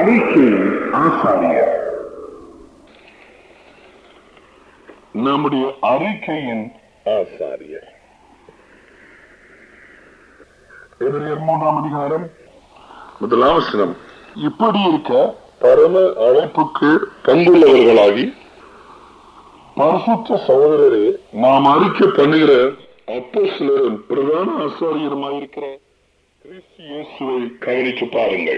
அறிக்கையின் ஆசாரியர் நம்முடைய அறிக்கையின் ஆசாரியர் எபிரேயர் மூன்றாம் அதிகாரம் முதலாம் வசனம் இப்படி இருக்க பரம அழைப்புக்கு பங்குள்ளவர்களாகி பரிசுத்த சகோதரரே நாம் அறிக்கை பண்ணுகிற அப்போ சிலரும் பிரதான ஆசாரியருமாயிருக்கிற கிறிஸ்து இயேசுவை கவனித்து பாருங்கள்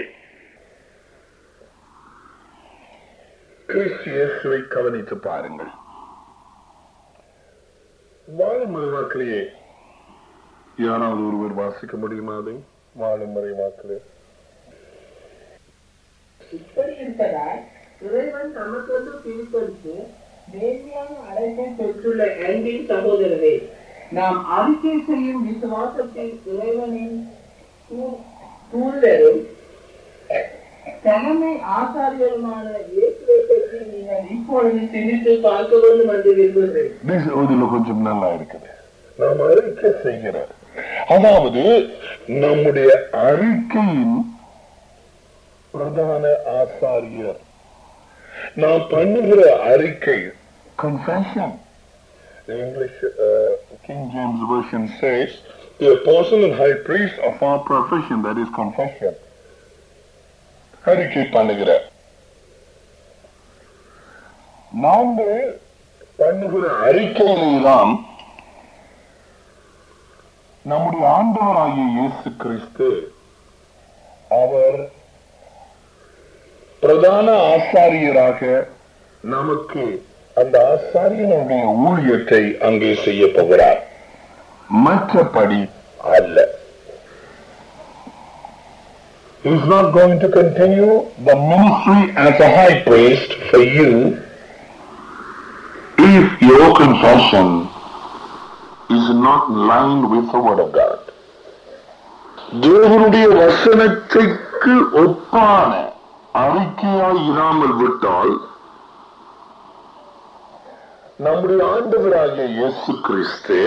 கிறிஸ்து இயேசுவை கவனித்து பாருங்கள் வாழும் மறைவாக்கிலேயே யாராவது ஒருவர் வாசிக்க முடியுமா அதை வாழும் மறைவாக்கிலே இப்படி இருப்பதால் இறைவன் நமக்கென்று பிரித்தெடுத்து நேர்மையான அழைப்பை பெற்றுள்ள அன்பின் சகோதரரே நாம் அறிக்கை செய்யும் விசுவாசத்தில் இறைவனின் தூ- தூதரும் தலைமை ஆசாரியருமான இயேசுவை பற்றி நீங்கள் இப்பொழுது சிந்தித்து பார்க்க வேண்டும் என்று விரும்புகிறேன் This இதுல கொஞ்சம் நல்லா இருக்குது நாம் அறிக்கை செய்கிற அதாவது நம்முடைய அறிக்கையின் பிரதான ஆசாரியர் நாம் பண்ணுகிற அறிக்கை confession The English uh, King James Version says the apostle and high priest of our profession that is confession அறிக்கை பண்ணுகிற நாங்கள் பண்ணுகிற அறிக்கையில்தான் நம்முடைய ஆண்டவராகிய இயேசு கிறிஸ்து அவர் பிரதான ஆசாரியராக நமக்கு அந்த ஆசாரியனுடைய ஊழியத்தை அங்கே செய்ய போகிறார் மற்றபடி அல்ல He is not going to continue the ministry as a high priest for you if your confession is not in line with the word of God. தேவனுடைய வசனத்திற்கு ஒப்பான அறிக்கையாய் இராமல் விட்டால் நம்முடைய ஆண்டவராகிய இயேசு கிறிஸ்து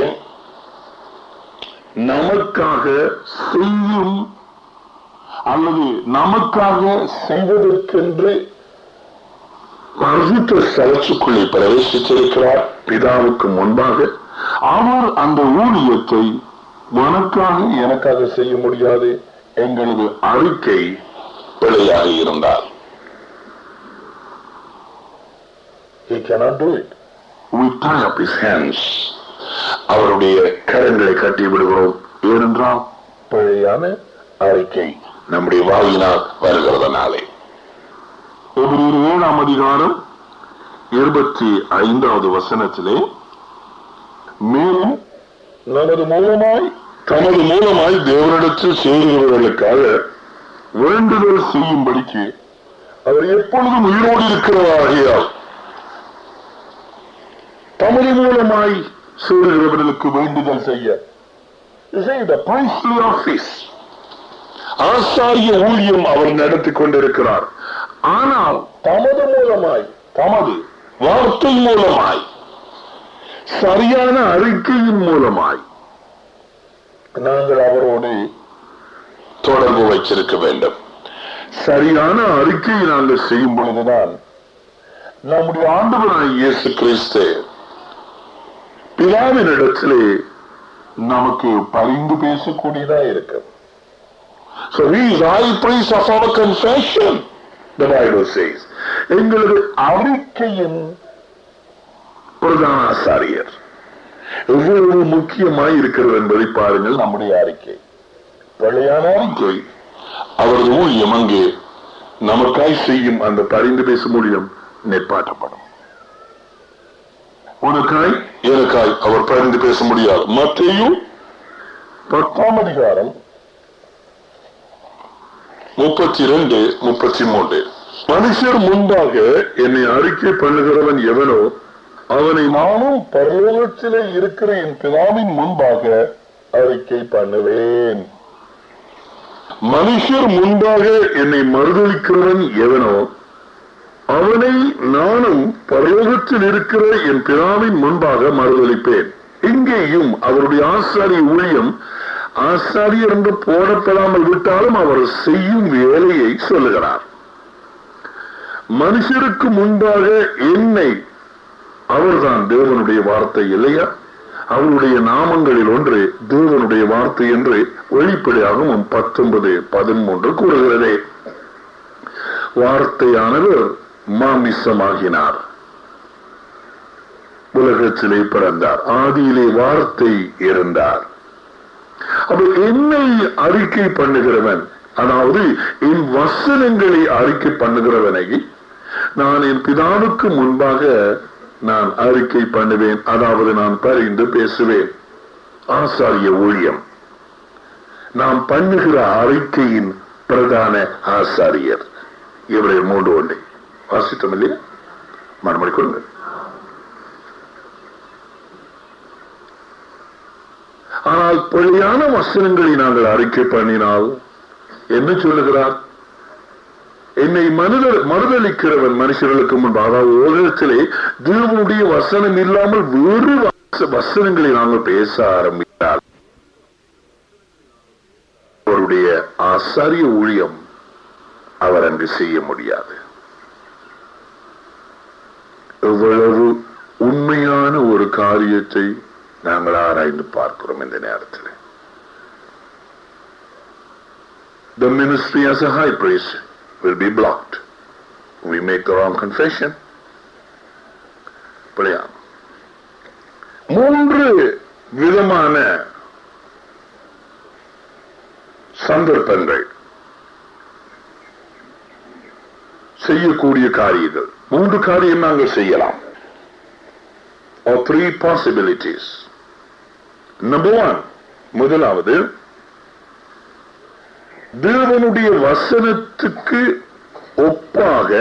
நமக்காக செய்யும் அல்லது நமக்காக செய்வதற்கென்று பரிசுத்த ஸ்தலத்துக்குள்ளே பிரவேசித்திருக்கிறார் பிதாவுக்கு முன்பாக அவர் அந்த ஊழியத்தை உனக்காக எனக்காக செய்ய முடியாது எங்களது அறிக்கை பிழையாக இருந்தால் He cannot do it. We tie up his hands. அவருடைய கரங்களை கட்டி விடுகிறோம் ஏனென்றால் பிழையான அறிக்கை நம்முடைய வாயினால் வருகிறதுனாலே எபிரேயர் ஏழாம் அதிகாரம் இருபத்தி ஐந்தாவது வசனத்திலே மேலும் நமது மூலமாய் தமது மூலமாய் தேவனிடத்தில் சேருகிறவர்களுக்காக வேண்டுதல் செய்யும்படிக்கு அவர் எப்பொழுதும் உயிரோடு இருக்கிறவராகியால் தமது மூலமாய் சேருகிறவர்களுக்கு வேண்டுதல் செய்ய You see, the priestly office ஆசாரிய ஊழியம் அவர் நடத்தி கொண்டிருக்கிறார் ஆனால் தமது மூலமாய் தமது வார்த்தை மூலமாய் சரியான அறிக்கையின் மூலமாய் நாங்கள் அவரோடு தொடர்பு வைச்சிருக்க வேண்டும் சரியான அறிக்கையை நாங்கள் செய்யும் பொழுதுதான் நம்முடைய ஆண்டவராய் இயேசு கிறிஸ்து பிதாவின் இடத்திலே நமக்கு பரிந்து பேசக்கூடியதா இருக்கும் So he is high priest of our confession, the Bible says. எங்களது அறிக்கையின் பிரதான ஆசாரியர் எவ்வளவு முக்கியமாய் இருக்கிறது என்பதை பாருங்கள் நம்முடைய அறிக்கை பழையான அறிக்கை அவரது ஊழியம் அங்கே நமக்காய் செய்யும் அந்த பரிந்து பேசும் ஊழியம் நெற்பாட்டப்படும் உனக்காய் எனக்காய் அவர் பரிந்து பேச முடியாது மத்தையும் பத்தாம் அதிகாரம் முப்பத்தி ரெண்டு முப்பத்தி மூன்று மனுஷர் முன்பாக என்னை அறிக்கை பண்ணுகிறவன் எவனோ அவனை நானும் பரலோகத்திலே இருக்கிற என் பிதாவின் முன்பாக அறிக்கை பண்ணுவேன் மனுஷர் முன்பாக என்னை மறுதளிக்கிறவன் எவனோ அவனை நானும் பரலோகத்தில் இருக்கிற என் பிதாவின் முன்பாக மறுதளிப்பேன் இங்கேயும் அவருடைய ஆசாரிய ஊழியம் ஆசாரியர் என்று போடப்படாமல் விட்டாலும் அவர் செய்யும் வேலையை சொல்லுகிறார் மனுஷருக்கு முன்பாக என்னை அவர்தான் தேவனுடைய வார்த்தை இல்லையா அவருடைய நாமங்களில் ஒன்று தேவனுடைய வார்த்தை என்று வெளிப்படையாகவும் பத்தொன்பது பதிமூன்று கூறுகிறதே வார்த்தையானவர் மாமிசமாகினார் உலகத்திலே பிறந்தார் ஆதியிலே வார்த்தை இருந்தார் அப்ப என்னை அறிக்கை பண்ணுகிறவன் அதாவது என் வசனங்களை அறிக்கை பண்ணுகிறவனை நான் என் பிதாவுக்கு முன்பாக நான் அறிக்கை பண்ணுவேன் அதாவது நான் பரிந்து பேசுவேன் ஆசாரிய ஊழியம் நாம் பண்ணுகிற அறிக்கையின் பிரதான ஆசாரியர் இவரை மூன்று ஒன்றை வாசித்தோம் இல்லையா மறுமொழி கொள்ளுங்கள் ஆனால் பொய்யான வசனங்களை நாங்கள் அறிக்கை பண்ணினால் என்ன சொல்லுகிறார் என்னை மனிதர் மறுதளிக்கிறவன் மனுஷர்களுக்கு முன்பு அதாவது உலகத்திலே தேவனுடைய வசனம் இல்லாமல் வேறு வச- வசனங்களை நாங்கள் பேச ஆரம்பித்தால் அவருடைய ஆசாரிய ஊழியம் அவர் அங்கு செய்ய முடியாது எவ்வளவு உண்மையான ஒரு காரியத்தை நாங்கள் ஆராய்ந்து பார்க்கிறோம் இந்த நேரத்தில் The ministry as a high priest will be blocked. We make the wrong confession. அப்படியா மூன்று விதமான சந்தர்ப்பங்கள் செய்யக்கூடிய காரியங்கள் மூன்று காரியம் நாங்கள் செய்யலாம் or three possibilities. Number one, முதலாவது தேவனுடைய வசனத்துக்கு ஒப்பாக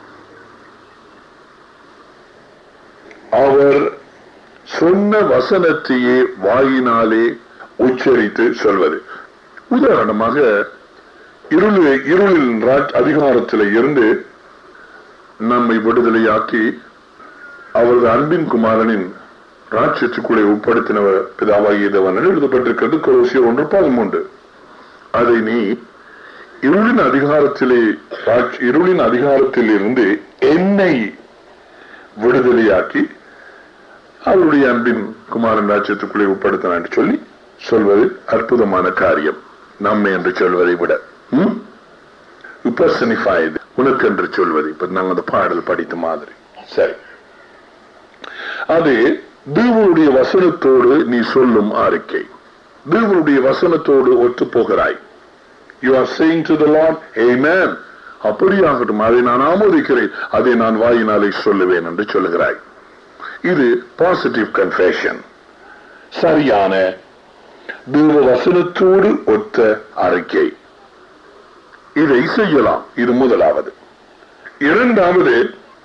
அவர் சொன்ன வசனத்தையே வாயினாலே உச்சரித்து சொல்வது உதாரணமாக இருள் இருளின் ராஜ் அதிகாரத்தில் இருந்து நம்மை விடுதலையாக்கி அவரது அன்பின் குமாரனின் ராட்சத்துக்குள்ளே உட்படுத்தினவர் பிதாவாகிய தேவன் எழுதப்பட்டிருக்கிறது கொரோசியர் ஒன்று பதிமூன்று அதை நீ இருளின் அதிகாரத்திலே ராட்ச- இருளின் அதிகாரத்தில் இருந்து என்னை விடுதலையாக்கி அவருடைய அன்பின் குமாரன் ராஜ்யத்துக்குள்ளே உட்படுத்தினான் என்று சொல்லி சொல்வது அற்புதமான காரியம் நம்மை என்று சொல்வதை விட பர்சனிஃபைடு உனக்கு என்று சொல்வது இப்ப நாங்க அந்த பாடல் படித்த மாதிரி சரி அது தேவனுடைய வசனத்தோடு நீ சொல்லும் அறிக்கை தேவனுடைய வசனத்தோடு ஒத்து போகிறாய் you are saying to the Lord Amen அப்படியாகட்டும் அதை நான் ஆமோதிக்கிறேன் அதை நான் வாயினாலே சொல்லுவேன் என்று சொல்லுகிறாய் இது பாசிட்டிவ் கன்ஃபெஷன் சரியான தேவ வசனத்தோடு ஒத்த அறிக்கை இதை செய்யலாம் இது முதலாவது இரண்டாவது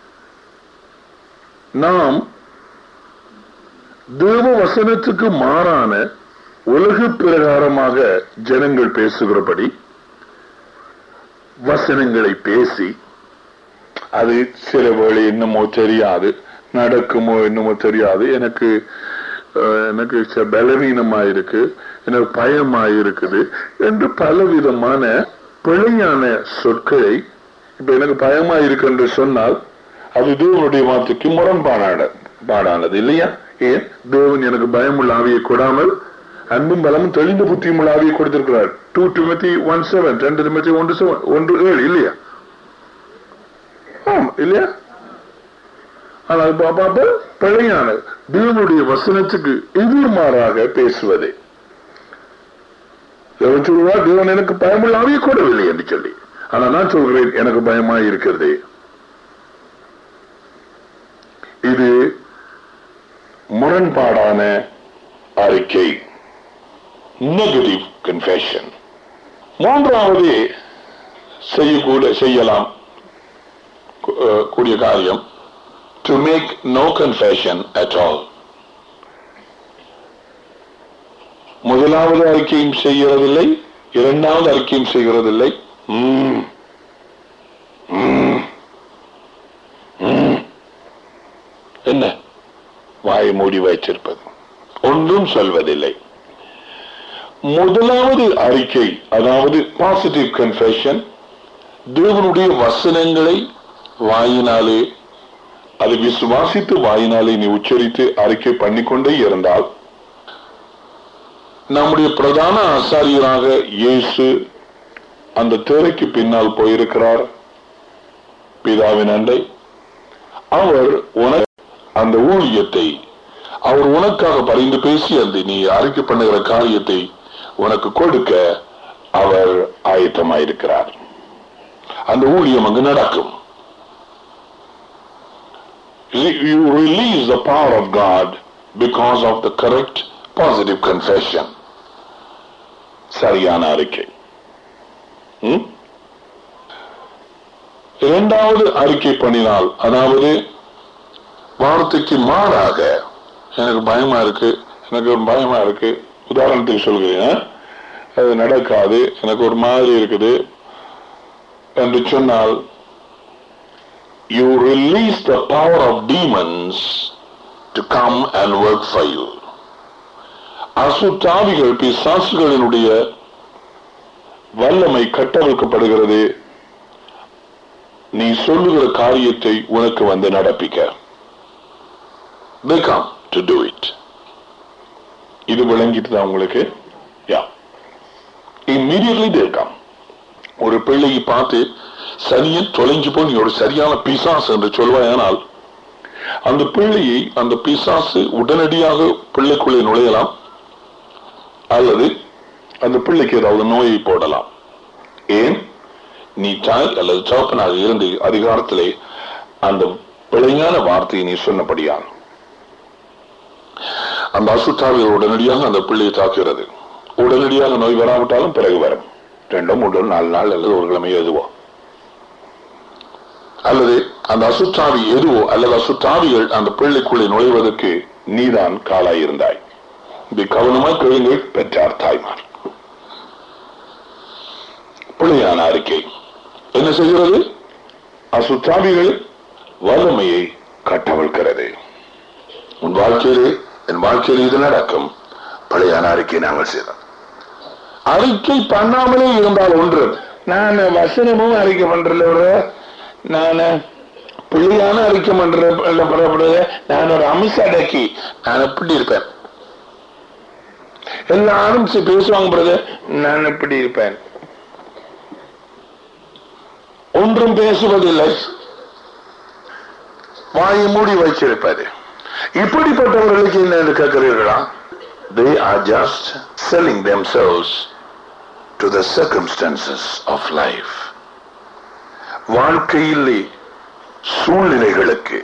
நாம் தேவ வசனத்துக்கு மாறான உலக பிரகாரமாக ஜனங்கள் பேசுகிறபடி வசனங்களை பேசி அது சில வேளை என்னமோ தெரியாது நடக்குமோ என்னமோ தெரியாது எனக்கு அஹ், எனக்கு ச- பலவீனமா இருக்கு எனக்கு பயமா இருக்குது என்று பலவிதமான பிழையான சொற்களை இப்ப எனக்கு பயமா இருக்கு என்று சொன்னால் அது தேவனுடைய வார்த்தைக்கு முரண்பாடான பாடானது இல்லையா ஏன் தேவன் எனக்கு பயமுள்ள ஆவியை கொடாமல் அன்பும் பலமும் தெளிந்த புத்தியும் உள்ள ஆவியை கொடுத்திருக்கிறார் டூ டிமத்தி ஒன் செவன் ரெண்டு டிமத்தி ஒன்று செவன் ஒன்று ஏழு இல்லையா ஆம் இல்லையா ஆனால் பாபா பிழையான தேவனுடைய வசனத்துக்கு எதிர்மாறாக பேசுவதே தேவன் சொல்லுவார் தேவன் எனக்கு பயமுள்ள ஆவியை கூடவில்லை என்று சொல்லி ஆனா நான் சொல்கிறேன் எனக்கு பயமா இருக்கிறதே இது முரண்பாடான அறிக்கை நெகட்டிவ் கன்ஃபெஷன் மூன்றாவது செய்யக்கூட செய்யலாம் கு- அஹ், கூடிய காரியம் to make no confession at all முதலாவது அறிக்கையும் செய்கிறதில்லை இரண்டாவது அறிக்கையும் செய்கிறதில்லை ம், ம், ம். என்ன வாயை மூடி வைத்திருப்பது ஒன்றும் சொல்வதில்லை முதலாவது அறிக்கை அதாவது பாசிட்டிவ் கன்ஃபெஷன் தேவனுடைய வசனங்களை வாயினாலே அதை விசுவாசித்து வாயினாலே நீ உச்சரித்து அறிக்கை பண்ணிக்கொண்டே இருந்தால் நம்முடைய பிரதான ஆசாரியராக இயேசு அந்த திரைக்கு பின்னால் போயிருக்கிறார் பிதாவின் அண்டை அவர் உனக்கு அந்த ஊழியத்தை அவர் உனக்காக பரிந்து பேசி அந்த நீ அறிக்கை பண்ணுகிற காரியத்தை உனக்கு கொடுக்க அவர் ஆயத்தமாயிருக்கிறார் அந்த ஊழியம் அங்கு நடக்கும் you release the power of God because of the correct positive confession சரியான அறிக்கை ம்? இரண்டாவது அறிக்கை பண்ணினால் அதாவது வார்த்தைக்கு மாறாக எனக்கு பயமா இருக்கு எனக்கு ஒரு பயமா இருக்கு உதாரணத்துக்கு சொல்கிறேன் அது நடக்காது எனக்கு ஒரு மாதிரி இருக்குது என்று சொன்னால் you release the power of demons to come and work for you. அசுத்தாவிகள் பிசாசுகளினுடைய வல்லமை கட்டவிழ்க்கப்படுகிறது நீ சொல்லுகிற காரியத்தை உனக்கு வந்து நடப்பிக்க they come to do it இது விளங்கிட்டு தான் உங்களுக்கு யா immediately they come ஒரு பிள்ளையை பார்த்து சனியன் தொலைஞ்சு போய் நீ ஒரு சரியான பிசாசு என்று சொல்வாயானால் அந்த பிள்ளையை அந்த பிசாசு உடனடியாக பிள்ளைக்குள்ளே நுழையலாம் அல்லது அந்த பிள்ளைக்கு ஏதாவது நோயை போடலாம் ஏன் நீ தாய் அல்லது சோப்பனாக இருந்து அதிகாரத்திலே அந்த பிழையான வார்த்தையை நீ சொன்னபடியால் அந்த அசுத்தாவிகள் உடனடியாக அந்த பிள்ளையை தாக்குகிறது உடனடியாக நோய் வராவிட்டாலும் பிறகு வரும் ரெண்டும் மூன்று நாலு நாள் அல்லது ஒரு கிழமை எதுவோ அல்லது அந்த அசுத்தாவி எதுவோ அல்லது அசுத்தாவிகள் அந்த பிள்ளைக்குள்ளே நுழைவதற்கு நீதான் காலாயிருந்தாய் இது கவனமாய் கேளுங்கள் பெற்றார் தாய்மார் பிள்ளையான அறிக்கை என்ன செய்கிறது அசுத்தாவிகள் வல்லமையை கட்டவிழ்க்கிறது உன் வாழ்க்கையிலே என் வாழ்க்கையில் இது நடக்கும் பழையான அறிக்கை நாங்கள் செய்தோம் அறிக்கை பண்ணாமலே இருந்தால் ஒன்று நான் வசனமும் அறிக்கை பண்றல நான் பிள்ளையான அறிக்கை பண்ற நான் ஒரு அமிசடக்கி நான் எப்படி இருப்பேன் எல்லாரும் சி- பேசுவாங்க பிரதர் நான் எப்படி இருப்பேன் ஒன்றும் பேசுவதில்லை வாயை மூடி வச்சிருப்பாரு இப்படிப்பட்டவர்களுக்கு என்ன என்று கேட்கிறீர்களா they are just selling themselves to the circumstances of life வாழ்க்கையிலே சூழ்நிலைகளுக்கு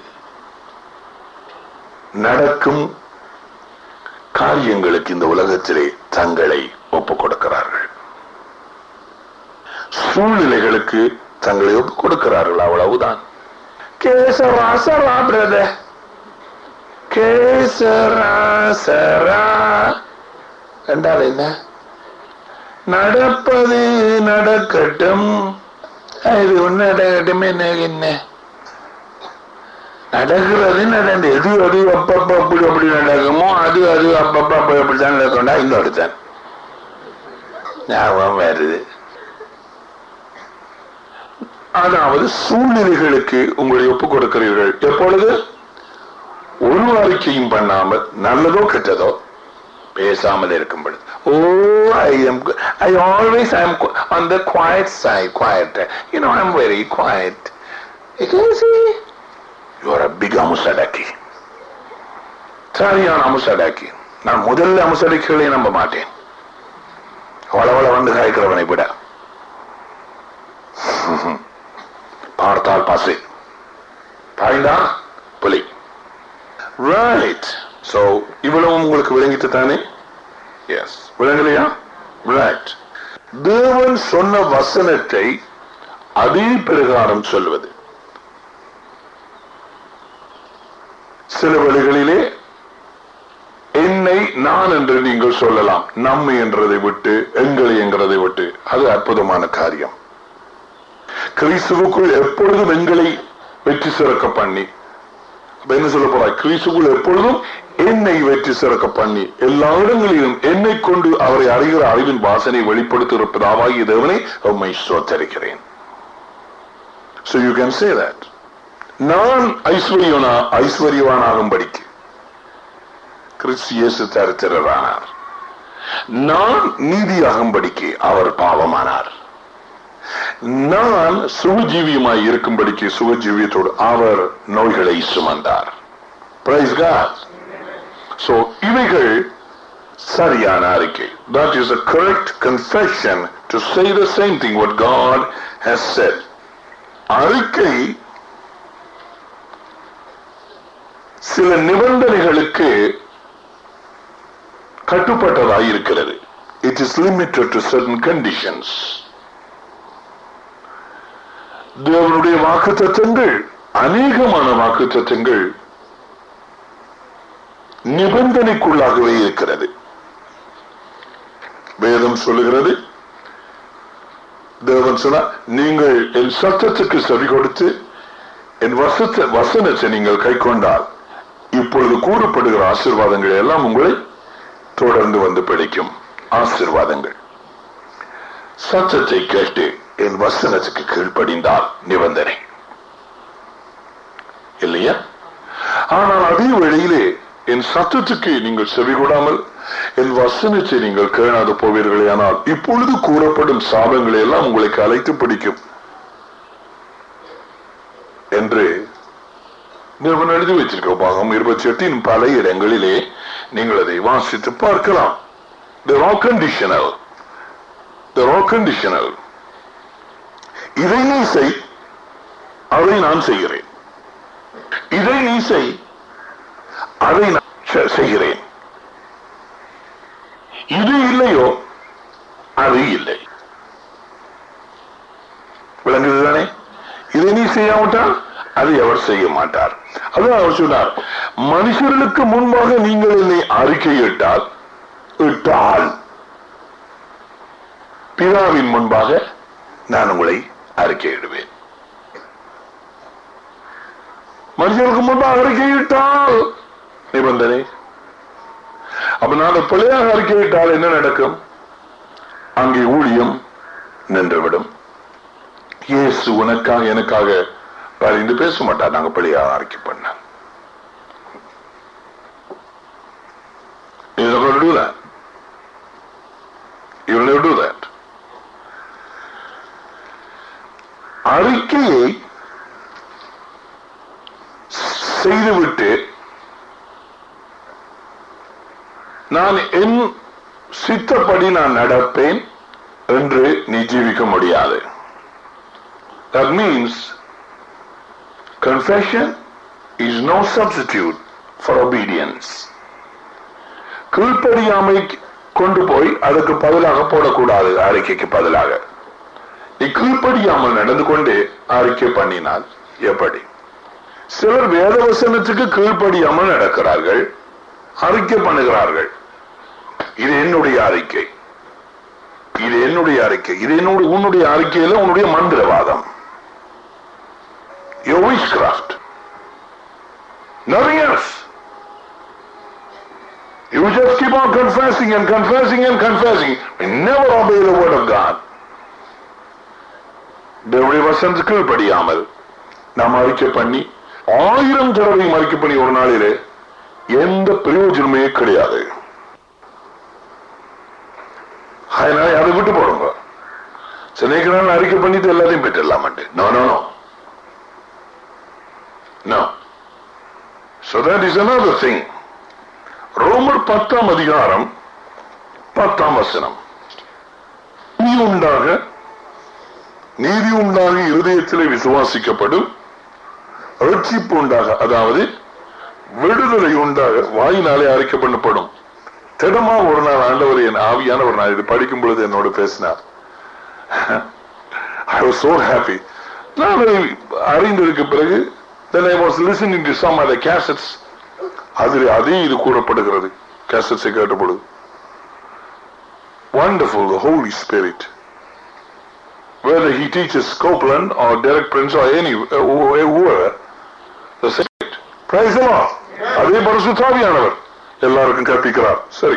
நடக்கும் காரியங்களுக்கு இந்த உலகத்திலே தங்களை ஒப்புக் கொடுக்கிறார்கள் சூழ்நிலைகளுக்கு தங்களை ஒப்புக் கொடுக்கிறார்கள் அவ்வளவுதான் கேசராசரா பிரதர் கேசராசரா என்றால் என்ன நடப்பது நடக்கட்டும் இது ஒண்ணு நடக்கட்டும் என்ன என்ன நடக்கிறது நடந்து எது அது அப்பப்ப அப்படி அப்படி நடக்குமோ அது அது அப்பப்ப அப்படி அப்படித்தான் நடக்கும்டா இன்னொருத்தன் ஞாபகம் வருது அதாவது சூழ்நிலைகளுக்கு உங்களை ஒப்புக் கொடுக்கிறீர்கள் எப்பொழுது ஒரு அறிக்கையும் பண்ணாமல் நல்லதோ கெட்டதோ பேசாமல் இருக்கும் பொழுது oh I am I always I am on the quiet side quiet you know I am very quiet you are a big அமுசடக்கி சரியான அமுசடக்கி நான் முதல்ல அமுசடக்கிகளை நம்ப மாட்டேன் வளவள வந்து காய்க்கிறவனை விட பார்த்தால் பசு பாய்ந்தா புலி ரைட் சோ இவ்வளவு உங்களுக்கு விளங்கிட்டு தானே எஸ் விளங்கலையா ரைட் தேவன் சொன்ன வசனத்தை அதே பிரகாரம் சொல்வது சில வழிகளிலே என்னை நான் என்று நீங்கள் சொல்லலாம் நம்மை என்றதை விட்டு எங்களை என்கிறதை விட்டு அது அற்புதமான காரியம் கிறிஸ்துவுக்குள் எப்பொழுதும் எங்களை வெற்றி சிறக்க பண்ணி அப்ப என்ன சொல்ல போறாய் கிறிஸ்துக்குள் எப்பொழுதும் என்னை வெற்றி சிறக்க பண்ணி எல்லா இடங்களிலும் என்னை கொண்டு அவரை அறிகிற அறிவின் வாசனை வெளிப்படுத்தி இருப்பதாவாகிய தேவனை உம்மை சோத்தரிக்கிறேன் So you can say that. நான் ஐஸ்வர்யனா ஐஸ்வர்யவானாகும்படிக்கு கிறிஸ்து இயேசு தரித்திரரானார் நான் நீதியாகும்படிக்கு அவர் பாவமானார் நான் சுகஜீவியமாய் இருக்கும்படிக்கு சுகஜீவியத்தோடு அவர் நோய்களை சுமந்தார் Praise God. So இவைகள் சரியான அறிக்கை that is a correct confession to say the same thing what God has said அறிக்கை சில நிபந்தனைகளுக்கு கட்டுப்பட்டதாய் இருக்கிறது it is limited to certain conditions தேவனுடைய வாக்கு தத்தங்கள் அநேகமான வாக்கு தத்தங்கள் நிபந்தனைக்குள்ளாகவே இருக்கிறது வேதம் சொல்லுகிறது தேவன் சொன்னா நீங்கள் என் சத்தத்துக்கு செவி கொடுத்து என் வசத்த வசனத்தை நீங்கள் கை கொண்டால் இப்பொழுது கூறப்படுகிற ஆசீர்வாதங்கள் எல்லாம் உங்களை தொடர்ந்து வந்து பிடிக்கும் ஆசீர்வாதங்கள் சத்தத்தை கேட்டு என் வசனத்துக்கு கீழ்ப்படிந்தால் நிபந்தனை இல்லையா ஆனால் அதே வேளையிலே என் சத்தத்துக்கு நீங்கள் செவி கொடாமல் என் வசனத்தை நீங்கள் கேளாது போவீர்களே ஆனால் இப்பொழுது கூறப்படும் சாபங்களை எல்லாம் உங்களுக்கு அழைத்து பிடிக்கும் என்று தேவன் எழுதி வச்சிருக்க பாகம் இருபத்தி எட்டின் பல இடங்களிலே நீங்கள் அதை வாசித்து பார்க்கலாம் They're all conditional. They're all conditional. இதை நீ செய் அதை நான் செய்கிறேன் இதை நீ செய் அதை நான் செ- செய்கிறேன் இது இல்லையோ அது இல்லை விளங்குது தானே இதை நீ செய்யாவிட்டால் அதை அவர் செய்ய மாட்டார் அதான் அவர் சொன்னார் மனுஷர்களுக்கு முன்பாக நீங்கள் என்னை அறிக்கையிட்டால் இட்டால் பிதாவின் முன்பாக நான் உங்களை அறிக்கையிடுவேன் மனுஷர்களுக்கு முன்பாக அறிக்கையிட்டால் நிபந்தனை அப்ப நான் பிள்ளையாக அறிக்கையிட்டால் என்ன நடக்கும் அங்கே ஊழியம் நின்றுவிடும் இயேசு உனக்காக எனக்காக பரிந்து பேச மாட்டார் நாங்க பிள்ளையாக அறிக்கை பண்ண He's not going to do that. He will never do that. அறிக்கையை செய்துவிட்டு நான் என் சித்தப்படி நான் நடப்பேன் என்று நீ ஜீவிக்க முடியாது That means confession is no substitute for obedience. கீழ்ப்படியாமை கொண்டு போய் அதுக்கு பதிலாக போடக்கூடாது அறிக்கைக்கு பதிலாக நீ கீழ்ப்படியாமல் நடந்து கொண்டே அறிக்கை பண்ணினால் எப்படி சிலர் வேதவசனத்துக்கு கீழ்ப்படியாமல் நடக்கிறார்கள் அறிக்கை பண்ணுகிறார்கள் இது என்னுடைய அறிக்கை இது என்னுடைய அறிக்கை இது என்னுடைய உன்னுடைய அறிக்கையில உன்னுடைய மந்திரவாதம் your witchcraft nothing else you just keep on confessing and confessing and confessing and never obey the word of God தேவனுடைய வசனத்துக்கு கீழ்ப்படியாமல் நாம் அறிக்கை பண்ணி ஆயிரம் தடவை அறிக்கை பண்ணி ஒரு நாளிலே எந்த பிரயோஜனமே கிடையாது அதனால அதை விட்டு போடுங்க சிலைக்கு நாள் அறிக்கை பண்ணிட்டு எல்லாத்தையும் பெற்றுடலாமட்டு no no no no So that is another thing. ரோமர் பத்தாம் அதிகாரம் பத்தாம் வசனம் நீ உண்டாக நீதி உண்டாக இருதயத்திலே விசுவாசிக்கப்படும் ரட்சிப்பு உண்டாக அதாவது விடுதலை உண்டாக வாயினாலே அறிக்கை பண்ணப்படும் திடமா ஒரு நாள் ஆண்டவர் என் ஆவியான ஒரு நாள் இது படிக்கும் பொழுது என்னோடு பேசினார் I was so happy. நான் அதை அறிந்ததுக்கு பிறகு then I was listening to some other cassettes அதில் அதே இது கூறப்படுகிறது cassettes ஐ கேட்ட பொழுது wonderful the Holy Spirit whether he teaches Copeland or Derek Prince or any uh, whoever the Spirit praise the Lord அதே பரிசுத்தாவியானவர் எல்லாருக்கும் கற்பிக்கிறார் சரி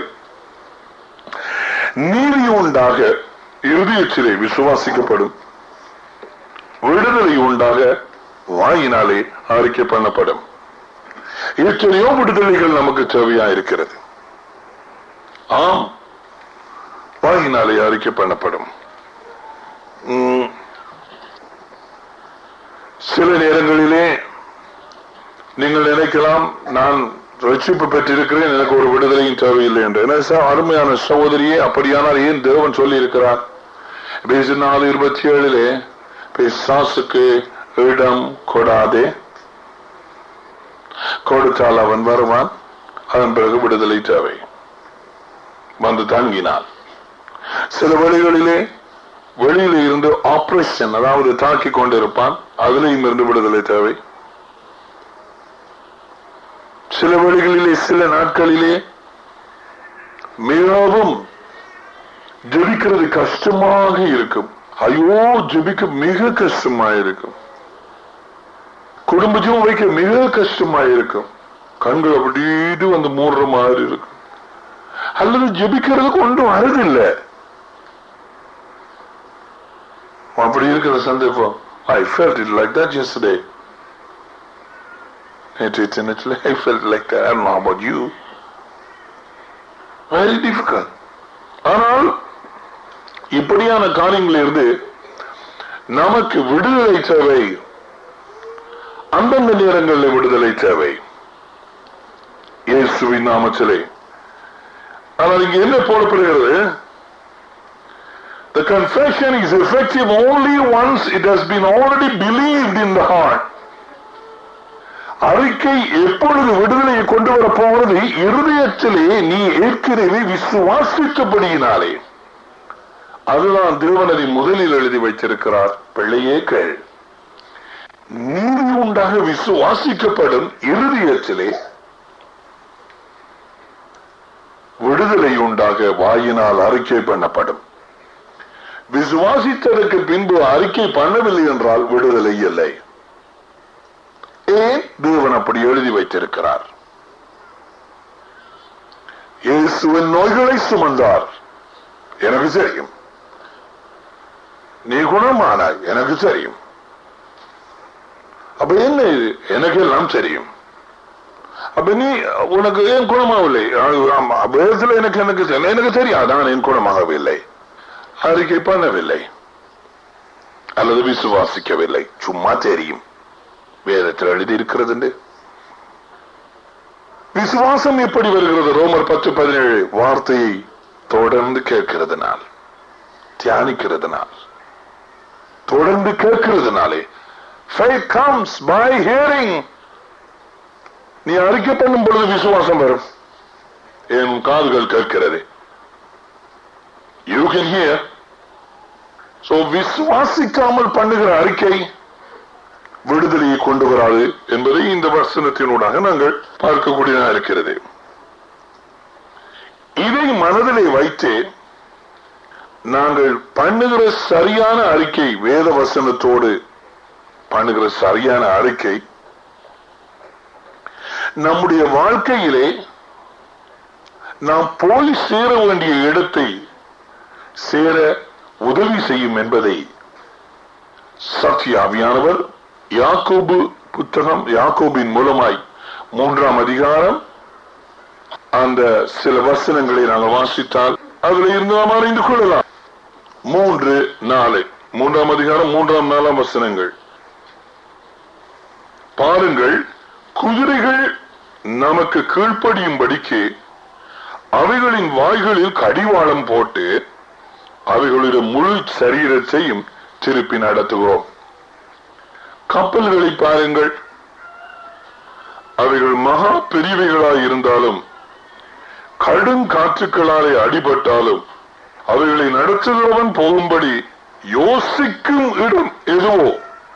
நீதி உண்டாக இருதயத்திலே விசுவாசிக்கப்படும் விடுதலை உண்டாக வாயினாலே அறிக்கை பண்ணப்படும் எத்தனையோ விடுதலைகள் நமக்கு தேவையா இருக்கிறது ஆம் வாயினாலே அறிக்கை பண்ணப்படும் உம், சில நேரங்களிலே நீங்கள் நினைக்கலாம் நான் ரட்சிப்பு பெற்றிருக்கிறேன் எனக்கு ஒரு விடுதலையும் தேவையில்லை என்று என்ன சார் அருமையான சகோதரியே அப்படியானால் ஏன் தேவன் சொல்லி இருக்கிறார் பேசு நாலு இருபத்தி ஏழுலே பிசாசுக்கு இடம் கொடாதே கொடுத்தால் அவன் வருவான் அதன் பிறகு விடுதலை தேவை வந்து தங்கினான் சில வழிகளிலே வெளியில இருந்து ஆபரேஷன் அதாவது தாக்கி கொண்டிருப்பான் அதிலையும் இருந்து விடுதலை தேவை சில வழிகளிலே சில நாட்களிலே மிகவும் ஜெபிக்கிறது கஷ்டமாக இருக்கும் ஐயோ ஜெபிக்க மிக கஷ்டமா இருக்கும் குடும்ப ஜீவம் வைக்க மிக கஷ்டமா இருக்கும் கண்கள் அப்படியே வந்து மூடுற மாதிரி இருக்கும் அல்லது ஜெபிக்கிறதுக்கு ஒன்றும் வரதில்லை அப்படி இருக்கிற சந்தர்ப்பம் ஐ felt it like that yesterday நேற்று தினத்தில் I felt like that I don't know about you very difficult ஆனால் இப்படியான காரியங்களிலிருந்து நமக்கு விடுதலை தேவை அந்தந்த நேரங்களில் விடுதலை தேவை இயேசுவின் நாமத்திலே ஆனால் இங்க என்ன போடப்படுகிறது The confession is effective only once it has been already believed in the heart. அறிக்கை எப்பொழுது விடுதலையை கொண்டு வர போகிறது இருதயத்திலே நீ ஏற்கனவே விசுவாசித்தபடியினாலே அதுதான் திருவனதி முதலில் எழுதி வைத்திருக்கிறார் பிள்ளையே கேள் நீதி உண்டாக விசுவாசிக்கப்படும் இருதயத்திலே விடுதலை உண்டாக வாயினால் அறிக்கை பண்ணப்படும் விசுவாசித்ததற்கு பின்பு அறிக்கை பண்ணவில்லை என்றால் விடுதலை இல்லை ஏன் தேவன் அப்படி எழுதி வைத்திருக்கிறார் இயேசுவின் நோய்களை சுமந்தார் எனக்கு தெரியும் நீ குணமானாய் எனக்கு தெரியும் அப்ப என்ன இது எனக்கு எல்லாம் தெரியும் அப்ப நீ உனக்கு ஏன் குணமாகவில்லை ஆமா, வேதத்துல எனக்கு எனக்கு தெரியல. எனக்கு தெரியும் நான் என் குணமாகவில்லை அறிக்கை பண்ணவில்லை அல்லது விசுவாசிக்கவில்லை சும்மா தெரியும் வேதத்தில் எழுதி இருக்கிறது விசுவாசம் எப்படி வருகிறது ரோமர் பத்து பதினேழு வார்த்தையை தொடர்ந்து கேட்கிறதுனால் தியானிக்கிறதுனால் தொடர்ந்து கேட்கிறதுனாலே faith comes by hearing நீ அறிக்கை பண்ணும் பொழுது விசுவாசம் வரும் என் காதுகள் கேட்கிறது யூ கேன் ஹியர் சோ விசுவாசிக்காமல் பண்ணுகிற அறிக்கை விடுதலையை கொண்டு வராது என்பதை இந்த வசனத்தினூடாக நாங்கள் பார்க்கக்கூடியதா இருக்கிறது இதை மனதிலே வைத்து நாங்கள் பண்ணுகிற சரியான அறிக்கை வேத வசனத்தோடு பண்ணுகிற சரியான அறிக்கை நம்முடைய வாழ்க்கையிலே நாம் போய் சேர வேண்டிய இடத்தை சேர உதவி செய்யும் என்பதை சத்யாவியானவர் யாக்கோபு புத்தகம் யாக்கோபின் மூலமாய் மூன்றாம் அதிகாரம் அந்த சில வசனங்களை நாங்கள் வாசித்தால் அதில் இருந்து நாம் அறிந்து கொள்ளலாம் மூன்று நாலு மூன்றாம் அதிகாரம் மூன்றாம் நாலாம் வசனங்கள் பாருங்கள் குதிரைகள் நமக்கு கீழ்ப்படியும்படிக்கு அவைகளின் வாய்களில் கடிவாளம் போட்டு அவைகளுடைய முழு சரீரத்தையும் திருப்பி நடத்துகிறோம் கப்பல்களை பாருங்கள் அவைகள் மகா பெரியவைகளாய் இருந்தாலும் கடும் காற்றுக்களாலே அடிபட்டாலும் அவைகளை நடத்துகிறவன் போகும்படி யோசிக்கும் இடம் எதுவோ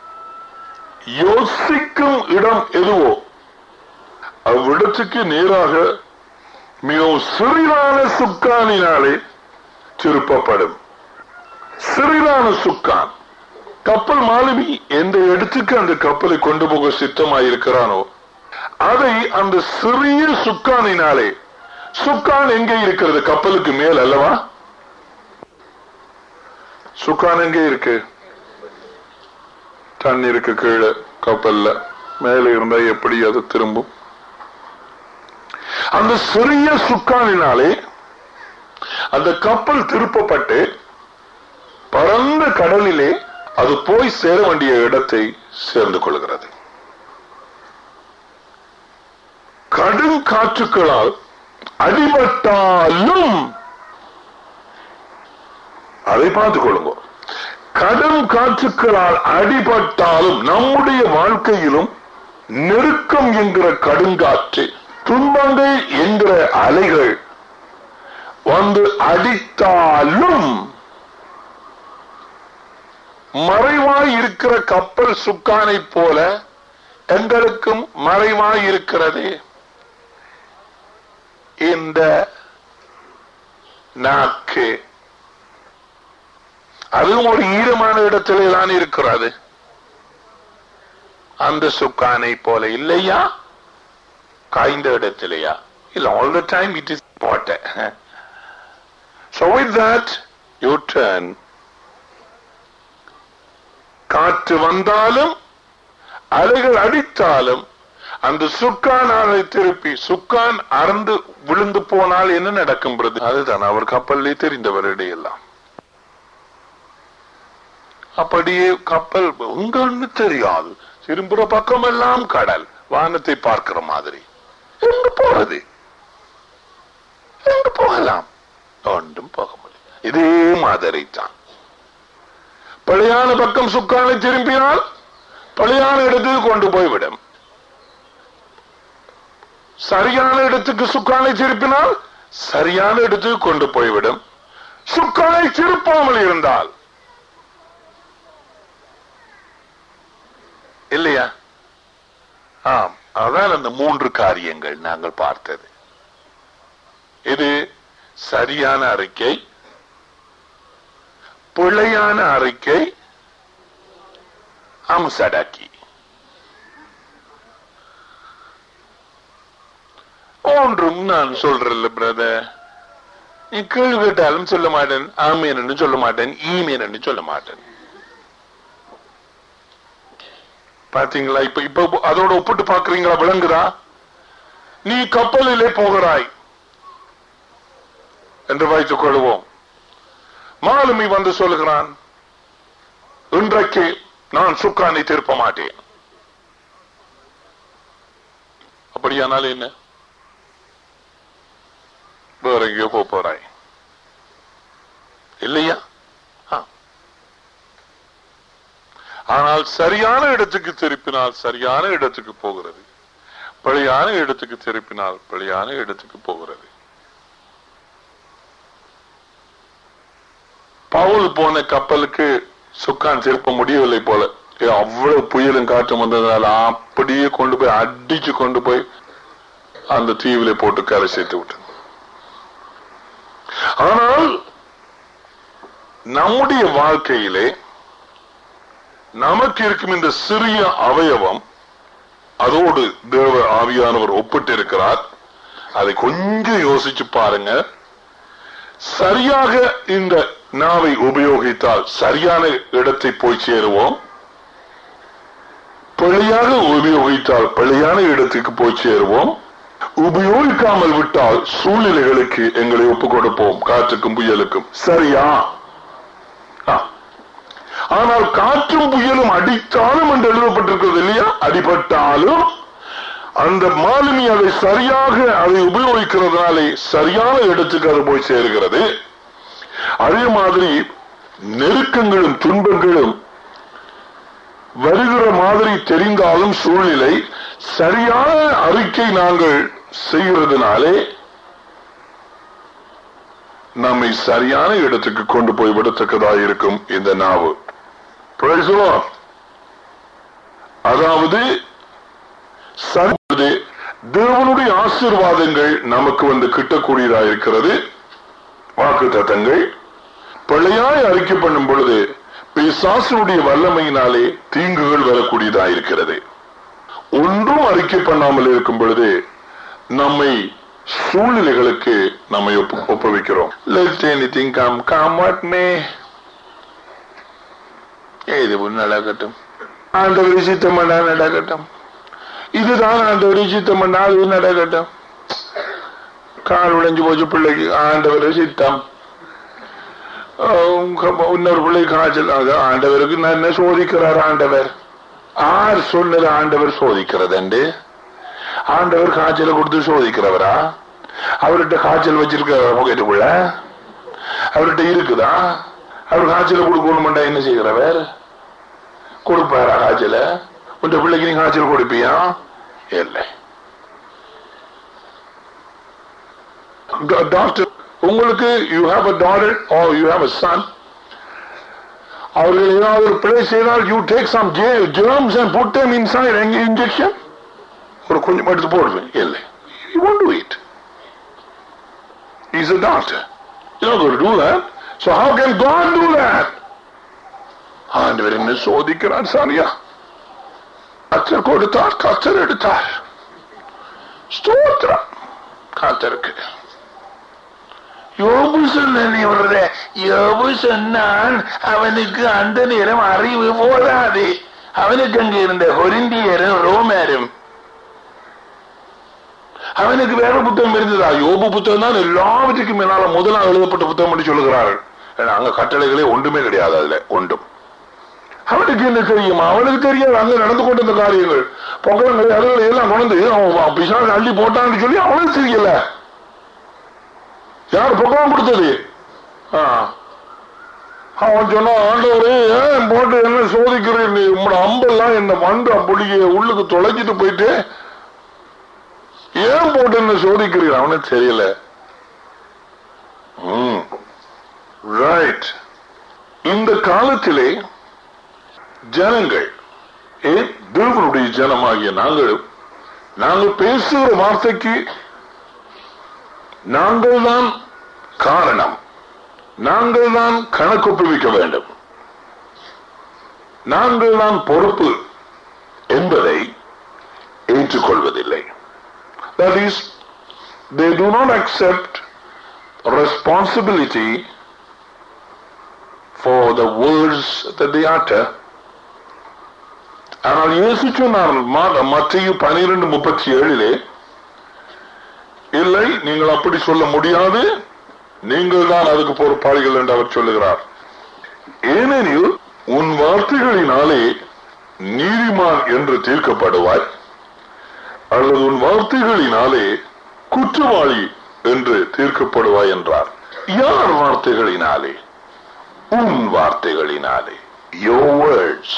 யோசிக்கும் இடம் எதுவோ அவ்விடத்துக்கு நேராக மிகவும் சிறிதான சுக்கானினாலே திருப்பப்படும் சிறிதான சுக்கான் கப்பல் மாலுமி எந்த இடத்துக்கு அந்த கப்பலை கொண்டு போக சித்தமாயிருக்கிறானோ அதை அந்த சிறிய சுக்கானினாலே சுக்கான் எங்கே இருக்கிறது கப்பலுக்கு மேல் அல்லவா சுக்கான் எங்கே இருக்கு தண்ணீருக்கு கீழே கப்பல்ல மேலே இருந்தா எப்படி அது திரும்பும் அந்த சிறிய சுக்கானினாலே அந்த கப்பல் திருப்பப்பட்டு பரந்த கடலிலே அது போய் சேர வேண்டிய இடத்தை சேர்ந்து கொள்கிறது கடும் காற்றுக்களால் அடிபட்டாலும் அதை பார்த்துக் கொள்ளுங்க கடும் காற்றுக்களால் அடிபட்டாலும் நம்முடைய வாழ்க்கையிலும் நெருக்கம் என்கிற கடுங்காற்று துன்பங்கள் என்கிற அலைகள் வந்து அடித்தாலும் மறைவாய் இருக்கிற கப்பல் சுக்கானை போல எங்களுக்கும் மறைவாய் இருக்கிறது இந்த நாக்கு அதுவும் ஒரு ஈரமான இடத்திலே தான் இருக்கிறது அந்த சுக்கானை போல இல்லையா காய்ந்த இடத்திலேயா இல்ல all the time it is water So with that, you turn. காற்று வந்தாலும் அலைகள் அடித்தாலும் அந்த சுக்கான் அதை திருப்பி சுக்கான் அறந்து விழுந்து போனால் என்ன நடக்கும் பிரது அதுதான் அவர் கப்பல்லே தெரிந்தவரிடையே எல்லாம் அப்படியே கப்பல் உங்கன்னு தெரியாது திரும்புற பக்கம் எல்லாம் கடல் வானத்தை பார்க்கிற மாதிரி எங்க போறது எங்க போகலாம் ஒன்றும் போக முடியும் இதே மாதிரி தான் பழையான பக்கம் சுக்கானை திரும்பினால் பழையான இடத்துக்கு கொண்டு போய்விடும் சரியான இடத்துக்கு சுக்கானை திருப்பினால் சரியான இடத்துக்கு கொண்டு போய்விடும் சுக்கானை திருப்பாமல் இருந்தால் இல்லையா ஆம் அதான் அந்த மூன்று காரியங்கள் நாங்கள் பார்த்தது இது சரியான அறிக்கை பிழையான அறிக்கை அம்சடாக்கி ஒன்றும் நான் சொல்றேன்ல பிரதர் நீ கேள்வி கேட்டாலும் சொல்ல மாட்டேன் ஆமேன்னு சொல்ல மாட்டேன் ஈமேன்னு சொல்ல மாட்டேன் பாத்தீங்களா இப்ப இப்ப அதோட ஒப்பிட்டு பாக்குறீங்களா விளங்குதா நீ கப்பலிலே போகிறாய் என்று வைத்துக் கொள்வோம் மாலுமி வந்து சொல்லுகிறான் இன்றைக்கு நான் சுக்கானை திருப்ப மாட்டேன் அப்படியானால் என்ன வேற எங்கேயோ போக போறாய் இல்லையா ஆ. ஆனால் சரியான இடத்துக்கு திருப்பினால் சரியான இடத்துக்கு போகிறது பழையான இடத்துக்கு திருப்பினால் பழையான இடத்துக்கு போகிறது பவுல் போன கப்பலுக்கு சுக்கான் திருப்ப முடியவில்லை போல ஏ, அவ்வளவு புயலும் காற்றும் வந்ததுனால அப்படியே கொண்டு போய் அடிச்சு கொண்டு போய் அந்த தீவிலே போட்டு கரை சேர்த்து விட்டது ஆனால் நம்முடைய வாழ்க்கையிலே நமக்கு இருக்கும் இந்த சிறிய அவயவம் அதோடு தேவ ஆவியானவர் ஒப்பிட்டு இருக்கிறார் அதை கொஞ்சம் யோசிச்சு பாருங்க சரியாக இந்த நாவை உபயோகித்தால் சரியான இடத்தை போய் சேருவோம் பிழையாக உபயோகித்தால் பிழையான இடத்துக்கு போய் சேருவோம் உபயோகிக்காமல் விட்டால் சூழ்நிலைகளுக்கு எங்களை ஒப்புக் கொடுப்போம் காற்றுக்கும் புயலுக்கும் சரியா ஆ. ஆனால் காற்றும் புயலும் அடித்தாலும் என்று எழுதப்பட்டிருக்கிறது இல்லையா அடிபட்டாலும் அந்த மாலுமி அதை சரியாக அதை உபயோகிக்கிறதுனாலே சரியான இடத்துக்கு அது போய் சேருகிறது அதே மாதிரி நெருக்கங்களும் துன்பங்களும் வருகிற மாதிரி தெரிந்தாலும் சூழ்நிலை சரியான அறிக்கை நாங்கள் செய்கிறதுனாலே நம்மை சரியான இடத்துக்கு கொண்டு போய் விடத்தக்கதா இருக்கும் இந்த நாவு Praise the Lord. அதாவது சரி தேவனுடைய ஆசீர்வாதங்கள் நமக்கு வந்து கிட்டக்கூடியதா இருக்கிறது வாக்கு தத்தங்கள் பிழையாய் அறிக்கை பண்ணும் பொழுது பிசாசனுடைய வல்லமையினாலே தீங்குகள் வரக்கூடியதா இருக்கிறது ஒன்றும் அறிக்கை பண்ணாமல் இருக்கும் பொழுது நம்மை சூழ்நிலைகளுக்கு நம்மை ஒப்பு- ஒப்புவிக்கிறோம் Let anything come, come what may. ஏது நடக்கட்டும் ஆண்டவர் சித்தம் பண்ணா நடக்கட்டும் இதுதான் ஆண்டவர் சித்தம் பண்ணா அது நடக்கட்டும் கால் உடைஞ்சு போச்சு பிள்ளைக்கு ஆண்டவர் சித்தம் ஆஹ் இன்னொரு பிள்ளை காய்ச்சல் அது ஆண்டவருக்கு நான் என்ன சோதிக்கிறார் ஆண்டவர் ஆர் சொன்னது ஆண்டவர் சோதிக்கிறது என்று ஆண்டவர் காய்ச்சலை கொடுத்து சோதிக்கிறவரா அவர்கிட்ட காய்ச்சல் வச்சிருக்க பாக்கெட்டுக்குள்ள அவர்கிட்ட இருக்குதா அவர் காய்ச்சலை கொடுக்கணும்டா என்ன செய்கிறவர் கொடுப்பாரா காய்ச்சல உன் பிள்ளைக்கு நீ காய்ச்சல் கொடுப்பியா இல்லை டாக்டர் உங்களுக்கு you have a daughter oh you have a son அவர்கள் ஏதாவது ஒரு பிழை செய்தால் you take some germs and put them inside எங்க இன்ஜெக்ஷன் ஒரு கொஞ்சம் எடுத்து போடுவேன் இல்லை you won't do it he's a doctor you're not going to do that so how can God do that ஆண்டவர் என்ன சோதிக்கிறார் சரியா கத்தர் கொடுத்தார் கத்தர் எடுத்தார் ஸ்தோத்திரம் கத்தருக்கு யோபு சொன்ன யோபு சொன்னான் அவனுக்கு அந்த நேரம் அறிவு போதாது அவனுக்கு அங்க இருந்த ஹொரிந்தியரும் ரோமரும் அவனுக்கு வேற புத்தகம் இருந்ததா யோபு புத்தகம் தான் எல்லாவற்றுக்கும் மேலால முதலாக எழுதப்பட்ட புத்தகம் என்று சொல்லுகிறார்கள் ஏன்னா அங்க கட்டளைகளே ஒன்றுமே கிடையாது அதுல ஒன்றும் அவனுக்கு என்ன தெரியும் அவனுக்கு தெரியாது அங்க நடந்து கொண்டிருந்த காரியங்கள் பொங்கலங்களை அதுகளை எல்லாம் கொண்டு அவன் பிசாசு அள்ளி போட்டான்னு சொல்லி அவனுக்கு தெரியல யார் பொக்கம் கொடுத்தது ஆ. அவன் சொன்னா ஆண்டவரே ஏன் போட்டு என்ன சோதிக்கிறேன் நீ உங்களோட அம்பெல்லாம் என்ன மண்டு அப்படியே உள்ளுக்கு தொலைச்சிட்டு போயிட்டு ஏன் போட்டு என்ன சோதிக்கிறீர் அவனுக்கு தெரியல ரைட் இந்த காலத்திலே ஜனங்கள் ஏன் தேவனுடைய ஜனமாகிய நாங்களும் நாங்கள் பேசுகிற வார்த்தைக்கு நாங்கள் தான் காரணம் நாங்கள் தான் கணக்கொப்புவிக்க வேண்டும் நாங்கள் தான் பொறுப்பு என்பதை ஏற்றுக்கொள்வதில்லை that is they do not accept responsibility for the words that they utter ஆனால் இயேசு சொன்னார் மத்திய பனிரெண்டு முப்பத்தி ஏழிலே இல்லை நீங்கள் அப்படி சொல்ல முடியாது நீங்கள் தான் அதுக்கு பொறுப்பாளிகள் என்று அவர் சொல்லுகிறார் ஏனெனில் உன் வார்த்தைகளினாலே நீதிமான் என்று தீர்க்கப்படுவாய் அல்லது உன் வார்த்தைகளினாலே குற்றவாளி என்று தீர்க்கப்படுவாய் என்றார் யார் வார்த்தைகளினாலே உன் வார்த்தைகளினாலே your words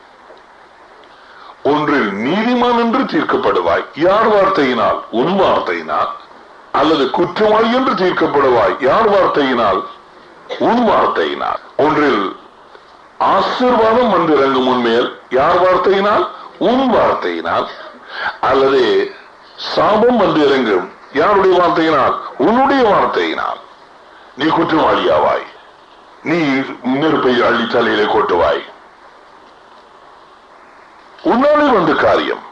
ஒன்றில் நீதிமான் என்று தீர்க்கப்படுவாய் யார் வார்த்தையினால் உன் வார்த்தையினால் அல்லது குற்றவாளி என்று தீர்க்கப்படுவாய் யார் வார்த்தையினால் உன் வார்த்தையினால் ஒன்றில் ஆசீர்வாதம் வந்து இறங்கும் உண்மையில் யார் வார்த்தையினால் உன் வார்த்தையினால் அல்லது சாபம் வந்து இறங்கும் யாருடைய வார்த்தையினால் உன்னுடைய வார்த்தையினால் நீ குற்றவாளியாவாய் நீ நெருப்பை அள்ளி தலையிலே கொட்டுவாய் உன்னாலே வந்த காரியம்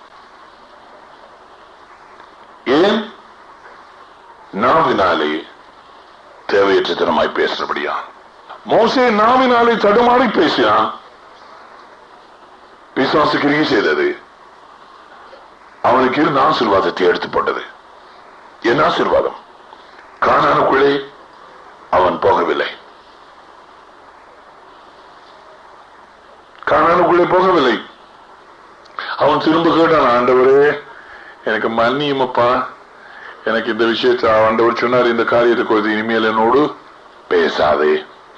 ஏன் நாவினாலே தேவையற்ற தினமாய் பேசுறபடியா மோசே நாவினாலே தடுமாறி பேசினான் விசுவாச கிரியை செய்தது அவனுக்கு இருந்த ஆசிர்வாதத்தை எடுத்து போட்டது என்ன ஆசிர்வாதம் காணானுக்குள்ளே அவன் போகவில்லை காணானுக்குள்ளே போகவில்லை அவன் திரும்ப கேட்டான் ஆண்டவரே எனக்கு மன்னியுமப்பா எனக்கு இந்த விஷயத்தை ஆண்டவர் சொன்னார் இந்த காரியத்தை குறித்து இனிமேல் என்னோடு பேசாதே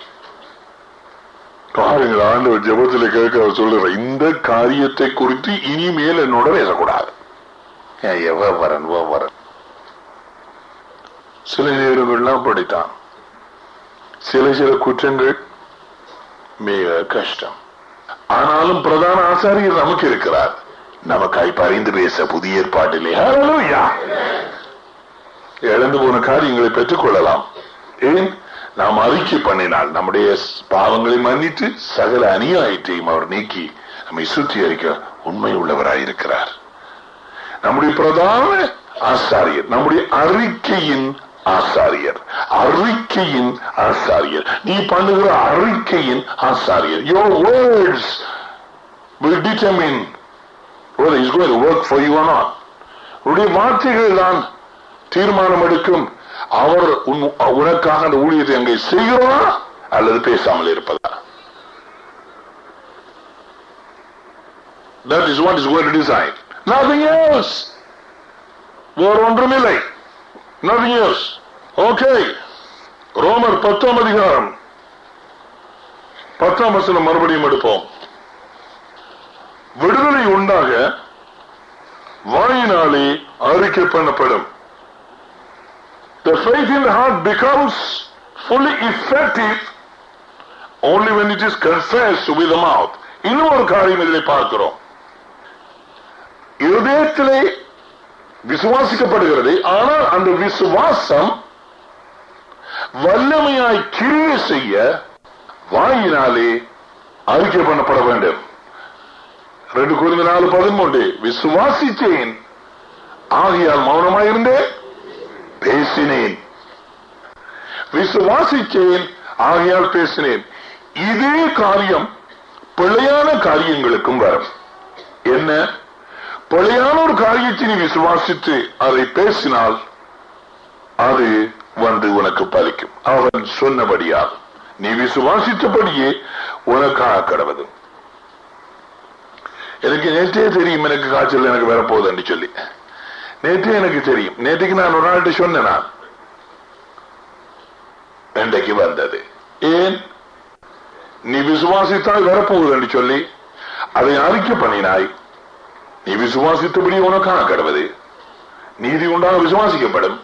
பாருங்கள் ஆண்டவர் ஜெபத்தில் கேட்க அவர் சொல்லுற இந்த காரியத்தை குறித்து இனிமேல் என்னோட பேசக்கூடாது ஏன் எவ வரன் ஓ வரன் சில நேரங்கள்லாம் படித்தான் சில சில குற்றங்கள் மிக கஷ்டம் ஆனாலும் பிரதான ஆசாரியர் நமக்கு இருக்கிறார் நமக்காய் பரிந்து பேச புதிய ஏற்பாட்டிலே ஹalleluya. இழந்து போன காரியங்களை பெற்றுக் கொள்ளலாம் ஏன் நாம் அறிக்கை பண்ணினால் நம்முடைய பாவங்களை மன்னித்து சகல அநியாயத்தையும் அவர் நீக்கி நம்மை சுத்திகரிக்க உண்மை உள்ளவராயிருக்கிறார் நம்முடைய பிரதான ஆசாரியர் நம்முடைய அறிக்கையின் ஆசாரியர் அறிக்கையின் ஆசாரியர் நீ பண்ணுகிற அறிக்கையின் ஆசாரியர் your words will determine whether he's going to work for you or not. உடைய வார்த்தைகள் தான் தீர்மானம் எடுக்கும் அவர் உன்- உனக்காக அந்த ஊழியத்தை அங்கே செய்கிறோமா அல்லது பேசாமல் இருப்பதா That is what is going to decide. Nothing else. வேறு ஒன்றுமில்லை Nothing else. Okay. ரோமர் பத்தாம் அதிகாரம் பத்தாம் வசனம் மறுபடியும் எடுப்போம் விடுதலை உண்டாக வாயினாலே அறிக்கை பண்ணப்படும் The faith in the heart becomes fully effective only when it is confessed with the mouth. இன்னும் ஒரு காரியம் இதில் பார்க்கிறோம் இருதயத்திலே விசுவாசிக்கப்படுகிறது ஆனால் அந்த விசுவாசம் வல்லமையாய் கிரியை செய்ய வாயினாலே அறிக்கை பண்ணப்பட வேண்டும் ரெண்டு குறிந்த நாலு பதிமூன்று விசுவாசித்தேன் ஆகியால் மௌனமாயிருந்தேன் பேசினேன் விசுவாசித்தேன் ஆகையால் பேசினேன் இதே காரியம் பிழையான காரியங்களுக்கும் வரும் என்ன பிழையான ஒரு காரியத்தை நீ விசுவாசித்து அதை பேசினால் அது வந்து உனக்கு பலிக்கும் அவன் சொன்னபடியாகும் நீ விசுவாசித்தபடியே உனக்காக கடவது எனக்கு நேற்றே தெரியும் எனக்கு காய்ச்சல் எனக்கு வரப்போகுதுன்னு சொல்லி நேற்றே எனக்கு தெரியும் நேற்றுக்கு நான் ஒரு நாள்கிட்ட சொன்னேன் நான் இன்றைக்கு வந்தது ஏன் நீ விசுவாசித்தால் வரப்போகுதுன்னு சொல்லி அதை அறிக்கை பண்ணினாய் நீ விசுவாசித்தபடி உனக்காக கடவது நீதி உண்டாக விசுவாசிக்கப்படும்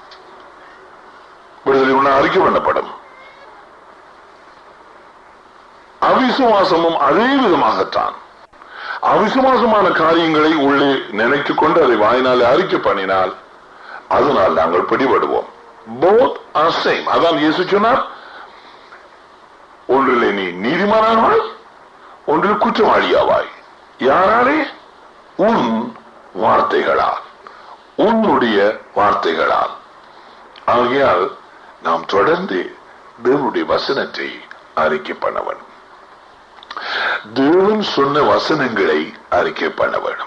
விடுதலை உண்டாக அறிக்கை பண்ணப்படும் அவிசுவாசமும் அதே விதமாகத்தான் அவிசுவாசமான காரியங்களை உள்ளே நினைத்துக் கொண்டு அதை வாயினாலே அறிக்கை பண்ணினால் அதனால் நாங்கள் பிடிபடுவோம் போத் ஆர் சேம் அதான் இயேசு சொன்னார் ஒன்றிலே நீ நீதிமானாவாய் ஒன்றில் குற்றவாளியாவாய் யாராலே உன் வார்த்தைகளால் உன்னுடைய வார்த்தைகளால் ஆகையால் நாம் தொடர்ந்து தேவனுடைய வசனத்தை அறிக்கை பண்ண வேண்டும் தேவன் சொன்ன வசனங்களை அறிக்கை பண்ண வேண்டும்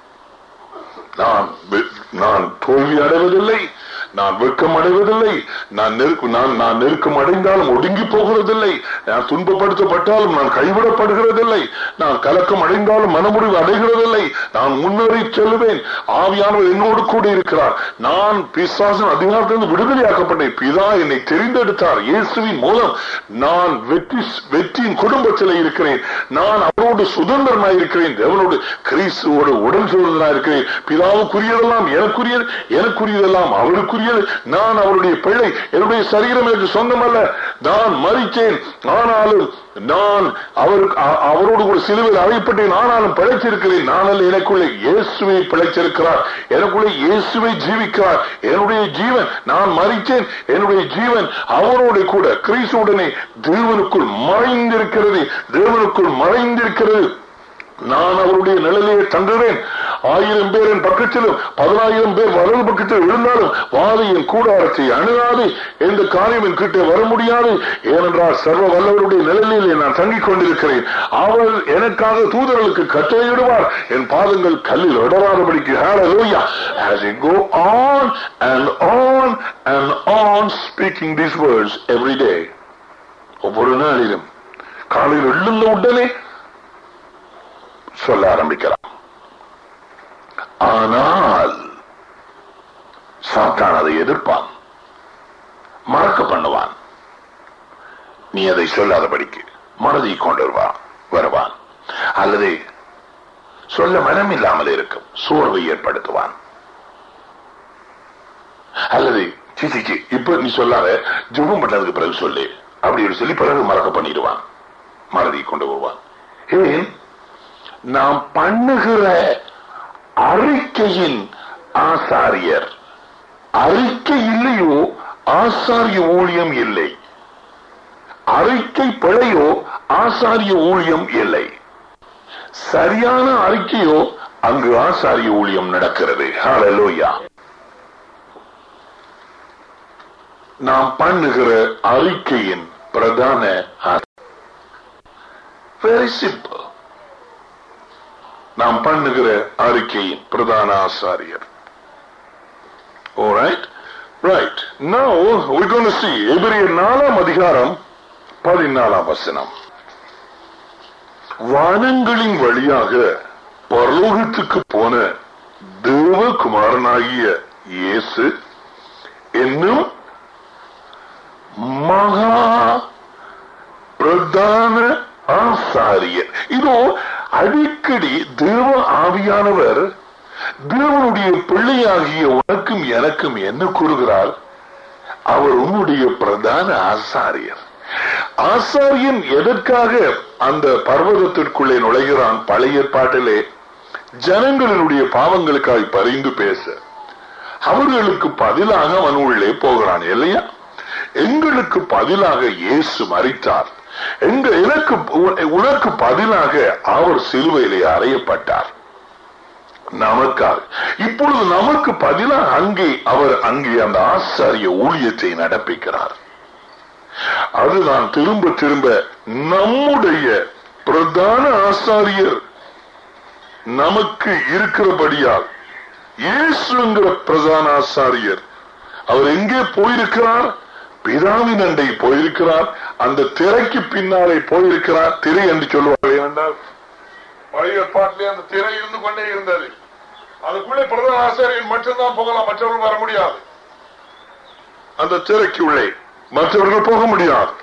நான் வெ- நான் தோல்வி அடைவதில்லை நான் வெட்கம் அடைவதில்லை நான் நெருக்கு நான் நான் நெருக்கம் அடைந்தாலும் ஒடுங்கி போகிறதில்லை நான் துன்பப்படுத்தப்பட்டாலும் நான் கைவிடப்படுகிறதில்லை நான் கலக்கம் அடைந்தாலும் மனமுடிவு அடைகிறதில்லை நான் முன்னேறி செல்லுவேன் ஆவியானவர் என்னோடு கூட இருக்கிறார் நான் பிசாசன் அதிகாரத்திலிருந்து விடுதலையாக்கப்பட்டேன் பிதா என்னை தெரிந்தெடுத்தார் இயேசுவின் மூலம் நான் வெற்றி வெற்றியின் குடும்பத்தில் இருக்கிறேன் நான் அவரோடு சுதந்திரனாய் இருக்கிறேன் தேவனோடு கிறிஸ்துவோடு உடன் சுதந்திரனாய் இருக்கிறேன் பிதாவுக்குரியதெல்லாம் எனக்குரியது எனக்குரியதெல்லாம் அவருக்குரியது நான் அவருடைய பிள்ளை என்னுடைய சரீரம் எனக்கு சொந்தமல்ல நான் மறித்தேன் ஆனாலும் நான் அவருக்கு அ- அவரோடு கூட சிலுவையில் அறையப்பட்டேன் ஆனாலும் பிழைச்சிருக்கிறேன் நானல்ல எனக்குள்ளே இயேசுவை பிழைச்சிருக்கிறார் எனக்குள்ளே இயேசுவை ஜீவிக்கிறார் என்னுடைய ஜீவன் நான் மறித்தேன் என்னுடைய ஜீவன் அவரோடு கூட கிறிஸ்துவுடனே தேவனுக்குள் மறைந்திருக்கிறது தேவனுக்குள் மறைந்திருக்கிறது நான் அவருடைய நிழலையே தங்குகிறேன் ஆயிரம் பேர் என் பக்கத்திலும் பதினாயிரம் பேர் வலது பக்கத்தில் விழுந்தாலும் வாதையின் கூடாரத்தை அணுகாது எந்த காரியம் என் கிட்டே வர முடியாது ஏனென்றால் சர்வ வல்லவருடைய நிழலிலே நான் தங்கிக் கொண்டிருக்கிறேன் அவர் எனக்காக தூதர்களுக்கு கட்டளையிடுவார் என் பாதங்கள் கல்லில் இடராதபடிக்கு hallelujah as you go on and on and on speaking these words every day ஒவ்வொரு நாளிலும் காலையில் எழுந்த உடனே சொல்ல ஆரம்பிக்கலாம் ஆனால் சாத்தான் அதை எதிர்ப்பான் மறக்க பண்ணுவான் நீ அதை சொல்லாதபடிக்கு மனதை கொண்டு வருவான் வருவான் அல்லது சொல்ல மனம் இல்லாமல் இருக்கும் சோர்வை ஏற்படுத்துவான் அல்லது சிசிக்கு இப்ப நீ சொல்லாத ஜெபம் பண்ணதுக்கு பிறகு சொல்லு அப்படின்னு சொல்லி பிறகு மறக்க பண்ணிடுவான் மறதி கொண்டு வருவான் ஏன் நாம் பண்ணுகிற அறிக்கையின் ஆசாரியர் அறிக்கை இல்லையோ ஆசாரிய ஊழியம் இல்லை அறிக்கை பிழையோ ஆசாரிய ஊழியம் இல்லை சரியான அறிக்கையோ அங்கு ஆசாரிய ஊழியம் நடக்கிறது ஹalleluya நாம் பண்ணுகிற அறிக்கையின் பிரதான வெரி சிம்பிள் நாம் பண்ணுகிற அறிக்கையின் பிரதான ஆசாரியர் Alright? Right. Now, we're going to see எபிரியர் நாலாம் அதிகாரம் பதினாலாம் வசனம் வானங்களின் வழியாக பரலோகத்துக்கு போன தேவகுமாரனாகிய இயேசு என்னும் மகா பிரதான ஆசாரியர் இதோ அடிக்கடி தேவ ஆவியானவர் தேவனுடைய பிள்ளையாகிய உனக்கும் எனக்கும் என்ன கூறுகிறார் அவர் உன்னுடைய பிரதான ஆசாரியர் ஆசாரியன் எதற்காக அந்த பர்வதத்திற்குள்ளே நுழைகிறான் பழைய ஏற்பாட்டிலே ஜனங்களினுடைய பாவங்களுக்காய் பரிந்து பேச அவர்களுக்கு பதிலாக அவன் உள்ளே போகிறான் இல்லையா எங்களுக்கு பதிலாக இயேசு மறித்தார் எங்க எனக்கு உனக்கு பதிலாக அவர் சிலுவையிலே அறையப்பட்டார் நமக்காக இப்பொழுது நமக்கு பதிலாக அங்கே அவர் அங்கே அந்த ஆசாரிய ஊழியத்தை நடப்பிக்கிறார் அதுதான் திரும்ப திரும்ப நம்முடைய பிரதான ஆசாரியர் நமக்கு இருக்கிறபடியால் இயேசுங்கிற பிரதான ஆசாரியர் அவர் எங்கே போயிருக்கிறார் பிதாவின் அண்டை போயிருக்கிறார் அந்த திரைக்கு பின்னாலே போயிருக்கிறார் திரை என்று சொல்லுவார்கள் ஏனென்றால் பழைய ஏற்பாட்டிலே அந்த திரை இருந்து கொண்டே இருந்தது அதுக்குள்ளே பிரதான ஆசாரியன் மட்டும்தான் போகலாம் மற்றவர்கள் வர முடியாது அந்த திரைக்கு உள்ளே மற்றவர்கள் போக முடியாது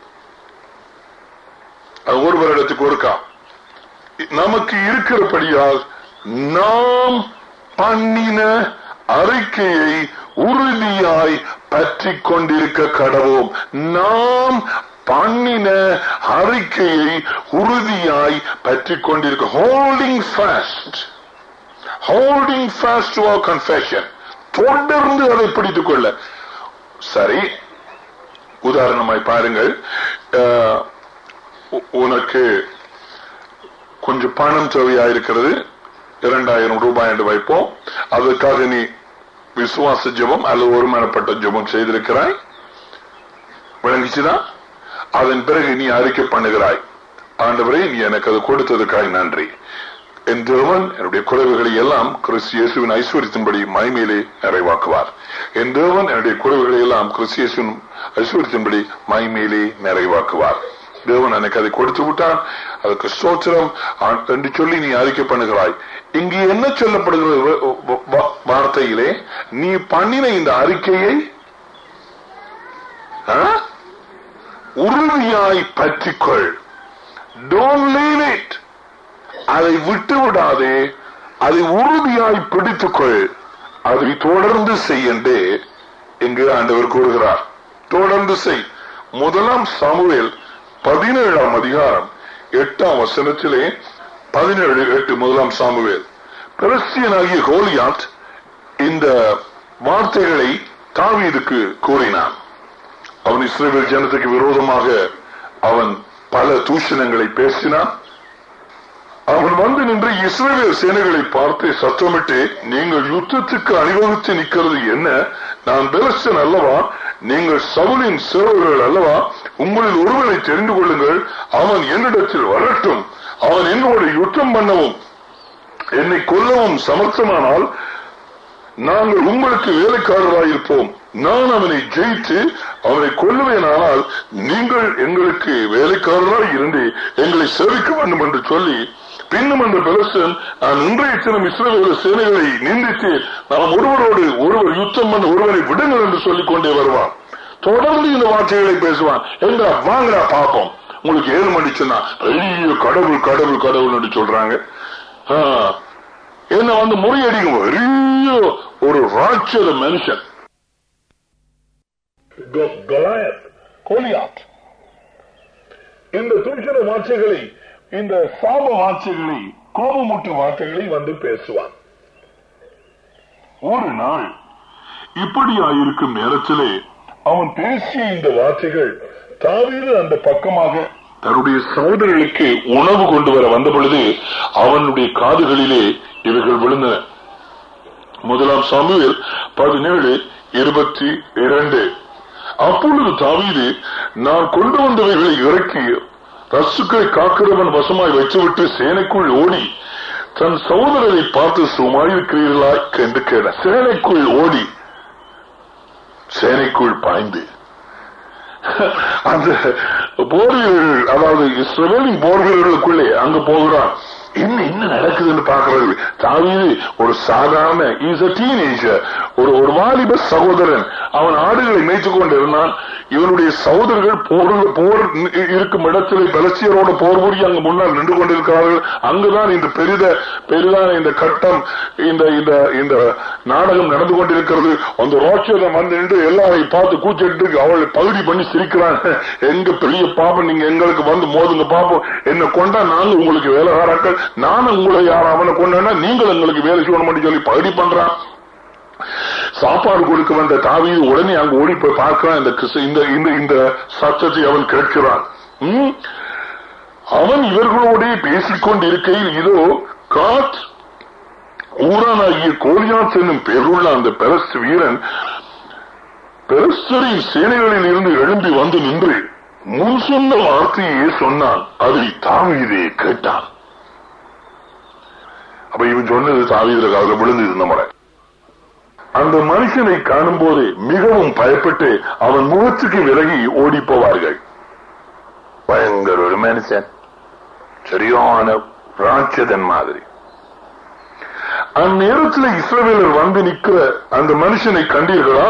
அது ஒரு வருடத்துக்கு ஒருக்கா நமக்கு இருக்கிறபடியால் நாம் பண்ணின அறிக்கையை உறுதியாய் பற்றி கொண்டிருக்க கடவோம் நாம் பண்ணின அறிக்கையை உறுதியாய் பற்றி கொண்டிருக்க holding fast holding fast to our confession தொடர்ந்து அதை பிடித்துக் கொள்ள சரி உதாரணமாய் பாருங்கள் அஹ், உ- உனக்கு கொஞ்சம் பணம் தேவையா இருக்கிறது இரண்டாயிரம் ரூபாய் என்று வைப்போம் அதற்காக நீ விசுவாச ஜெபம் அல்லது ஒருமனப்பட்ட ஜெபம் செய்திருக்கிறாய் விளங்கிச்சுதான் அதன் பிறகு நீ அறிக்கை பண்ணுகிறாய் ஆண்டவரே நீ எனக்கு அது கொடுத்ததுக்காய் நன்றி என் தேவன் என்னுடைய குறைவுகளை எல்லாம் கிறிஸ்து இயேசுவின் ஐஸ்வர்யத்தின்படி மைமேலே நிறைவாக்குவார் என் தேவன் என்னுடைய குறைவுகளை எல்லாம் கிறிஸ்து இயேசுவின் ஐஸ்வர்யத்தின்படி மைமேலே நிறைவாக்குவார் தேவன் எனக்கு அதை கொடுத்து விட்டான் அதுக்கு ஸ்தோத்திரம் ஆ- என்று சொல்லி நீ அறிக்கை பண்ணுகிறாய் இங்கு என்ன சொல்லப்படுகிறது வ- வ- வ- வார்த்தையிலே நீ பண்ணின இந்த அறிக்கையை ஆ? உறுதியாய் பற்றிக்கொள் டோன்ட் லீவ் இட் அதை விட்டு விடாதே அதை உறுதியாய் பிடித்துக்கொள் அதை தொடர்ந்து செய்யண்டே இங்கு ஆண்டவர் கூறுகிறார் தொடர்ந்து செய் முதலாம் சாமுவேல் பதினேழாம் அதிகாரம் எட்டாம் வசனத்திலே பதினேழு எட்டு முதலாம் சாமுவேல் பெருசியனாகிய கோலியாத் இந்த வார்த்தைகளை தாவீதுக்கு கூறினான் அவன் இஸ்ரேல் ஜனத்துக்கு விரோதமாக அவன் பல தூஷணங்களை பேசினான் அவன் வந்து நின்று இஸ்ரேல் சேனைகளை பார்த்து சத்தமிட்டு நீங்கள் யுத்தத்துக்கு அணிவகுத்து நிற்கிறது என்ன நான் பெலஸ்டன் அல்லவா நீங்கள் சவுலின் சேவர்கள் அல்லவா உங்களில் ஒருவனை தெரிந்து கொள்ளுங்கள் அவன் என்னிடத்தில் வரட்டும் அவன் என்னோடு யுத்தம் பண்ணவும் என்னை கொல்லவும் சமர்த்தமானால் நாங்கள் உங்களுக்கு வேலைக்காரராயிருப்போம் நான் அவனை ஜெயித்து அவனை கொல்லுவேனானால் நீங்கள் எங்களுக்கு வேலைக்காரராய் இருந்து எங்களை சேவிக்க வேண்டும் என்று சொல்லி பின்னும் அந்த பெலஸ்டன் நான் இன்றைய தினம் இஸ்ரவேல சேனைகளை நிந்தித்து நாம் ஒருவரோடு ஒருவர் யுத்தம் பண்ண ஒருவரை விடுங்கள் என்று சொல்லிக் கொண்டே வருவான் தொடர்ந்து இந்த வார்த்தைகளை பேசுவான் எங்க வாங்கடா பாப்போம் உங்களுக்கு ஏழு மணி சொன்னா பெரிய கடவுள் கடவுள் கடவுள் என்று சொல்றாங்க ஆ, என்ன வந்து முறியடிக்கும் பெரிய ஒரு ராட்சத மனுஷன் கொலாயத் கோலியாத் இந்த தூஷண வார்த்தைகளை இந்த சாப வார்த்தைகளை கோபமூட்டு வார்த்தைகளை வந்து பேசுவான் ஒரு நாள் இப்படியாயிருக்கும் நேரத்திலே அவன் பேசிய இந்த வார்த்தைகள் தாவீது அந்த பக்கமாக தன்னுடைய சகோதரர்களுக்கு உணவு கொண்டு வர வந்த பொழுது அவனுடைய காதுகளிலே இவைகள் விழுந்தன முதலாம் சாமுவேல் பதினேழு இருபத்தி இரண்டு அப்பொழுது தாவீது நான் கொண்டு வந்தவைகளை இறக்கி ரசுக்களை காக்கிறவன் வசமாய் வைத்துவிட்டு சேனைக்குள் ஓடி தன் சகோதரரை பார்த்து சுமாயிருக்கிறீர்களா என்று கேட்ட சேனைக்குள் ஓடி சேனைக்குள் பாய்ந்து அந்த போர் வீரர்கள் அதாவது இஸ்ரேலின் போர் வீரர்களுக்குள்ளே அங்க போகிறான் என்ன என்ன நடக்குதுன்னு பாக்குறது தாவீது ஒரு சாதாரண இஸ் a teenager ஒரு ஒரு வாலிப சகோதரன் அவன் ஆடுகளை மேய்த்து கொண்டிருந்தான் இவனுடைய சகோதரர்கள் போர் போர் இருக்கும் இடத்திலே பலஸ்தீனரோட போர் புரிய அங்கு முன்னால் நின்று கொண்டிருக்கிறார்கள் அங்குதான் இந்த பெரித பெரிதான இந்த கட்டம் இந்த இந்த இந்த நாடகம் நடந்து கொண்டிருக்கிறது அந்த ராட்சதம் வந்து நின்று எல்லாரையும் பார்த்து கூச்சிட்டு அவளை பகுதி பண்ணி சிரிக்கிறாங்க எங்க பெரிய பாப்பம் நீங்க எங்களுக்கு வந்து மோதுங்க பாப்போம் என்ன கொண்டா நாங்க உங்களுக்கு வேலைக்காரர்கள் நானும் உங்களை யார் அவனை கொண்டா நீங்கள் எங்களுக்கு வேலை செய்யணும் சொல்லி பகுதி பண்றான் சாப்பாடு கொடுக்க வந்த தாவீது உடனே அங்க ஓடி போய் பார்க்கிறான் இந்த கிறிஸ்து- இந்த இந்த இந்த சத்தத்தை அவன் கேட்கிறான் ம்? அவன் இவர்களோடே பேசிக்கொண்டு இருக்கையில் இதோ காத் ஊரானாகிய கோலியாத் என்னும் பெயருள்ள அந்த பெரஸ் வீரன் பெரஸ்தரின் சேனைகளில் இருந்து எழும்பி வந்து நின்று முன் சொன்ன வார்த்தையே சொன்னான் அதை தாவீதே கேட்டான் அப்ப இவன் சொன்னது தாவீதுல காதுல விழுந்தது நம்மளை அந்த மனுஷனை காணும் போது மிகவும் பயப்பட்டு அவன் முகத்துக்கு விலகி ஓடி போவார்கள் பயங்கர ஒரு மனுஷன் சரியான ராட்சதன் மாதிரி அந்நேரத்தில் இஸ்ரவேலர் வந்து நிக்கிற அந்த மனுஷனை கண்டீர்களா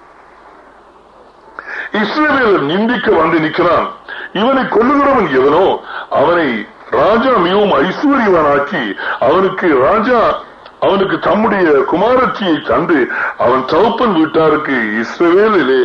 இஸ்ரவேலர் நிந்திக்க வந்து நிற்கிறான் இவனை கொல்லுகிறவன் எவனோ அவனை ராஜா மிகவும் ஐஸ்வர்யவனாக்கி அவனுக்கு ராஜா அவனுக்கு தம்முடைய குமாரத்தியை தந்து அவன் தகப்பன் வீட்டாருக்கு இஸ்ரவேலிலே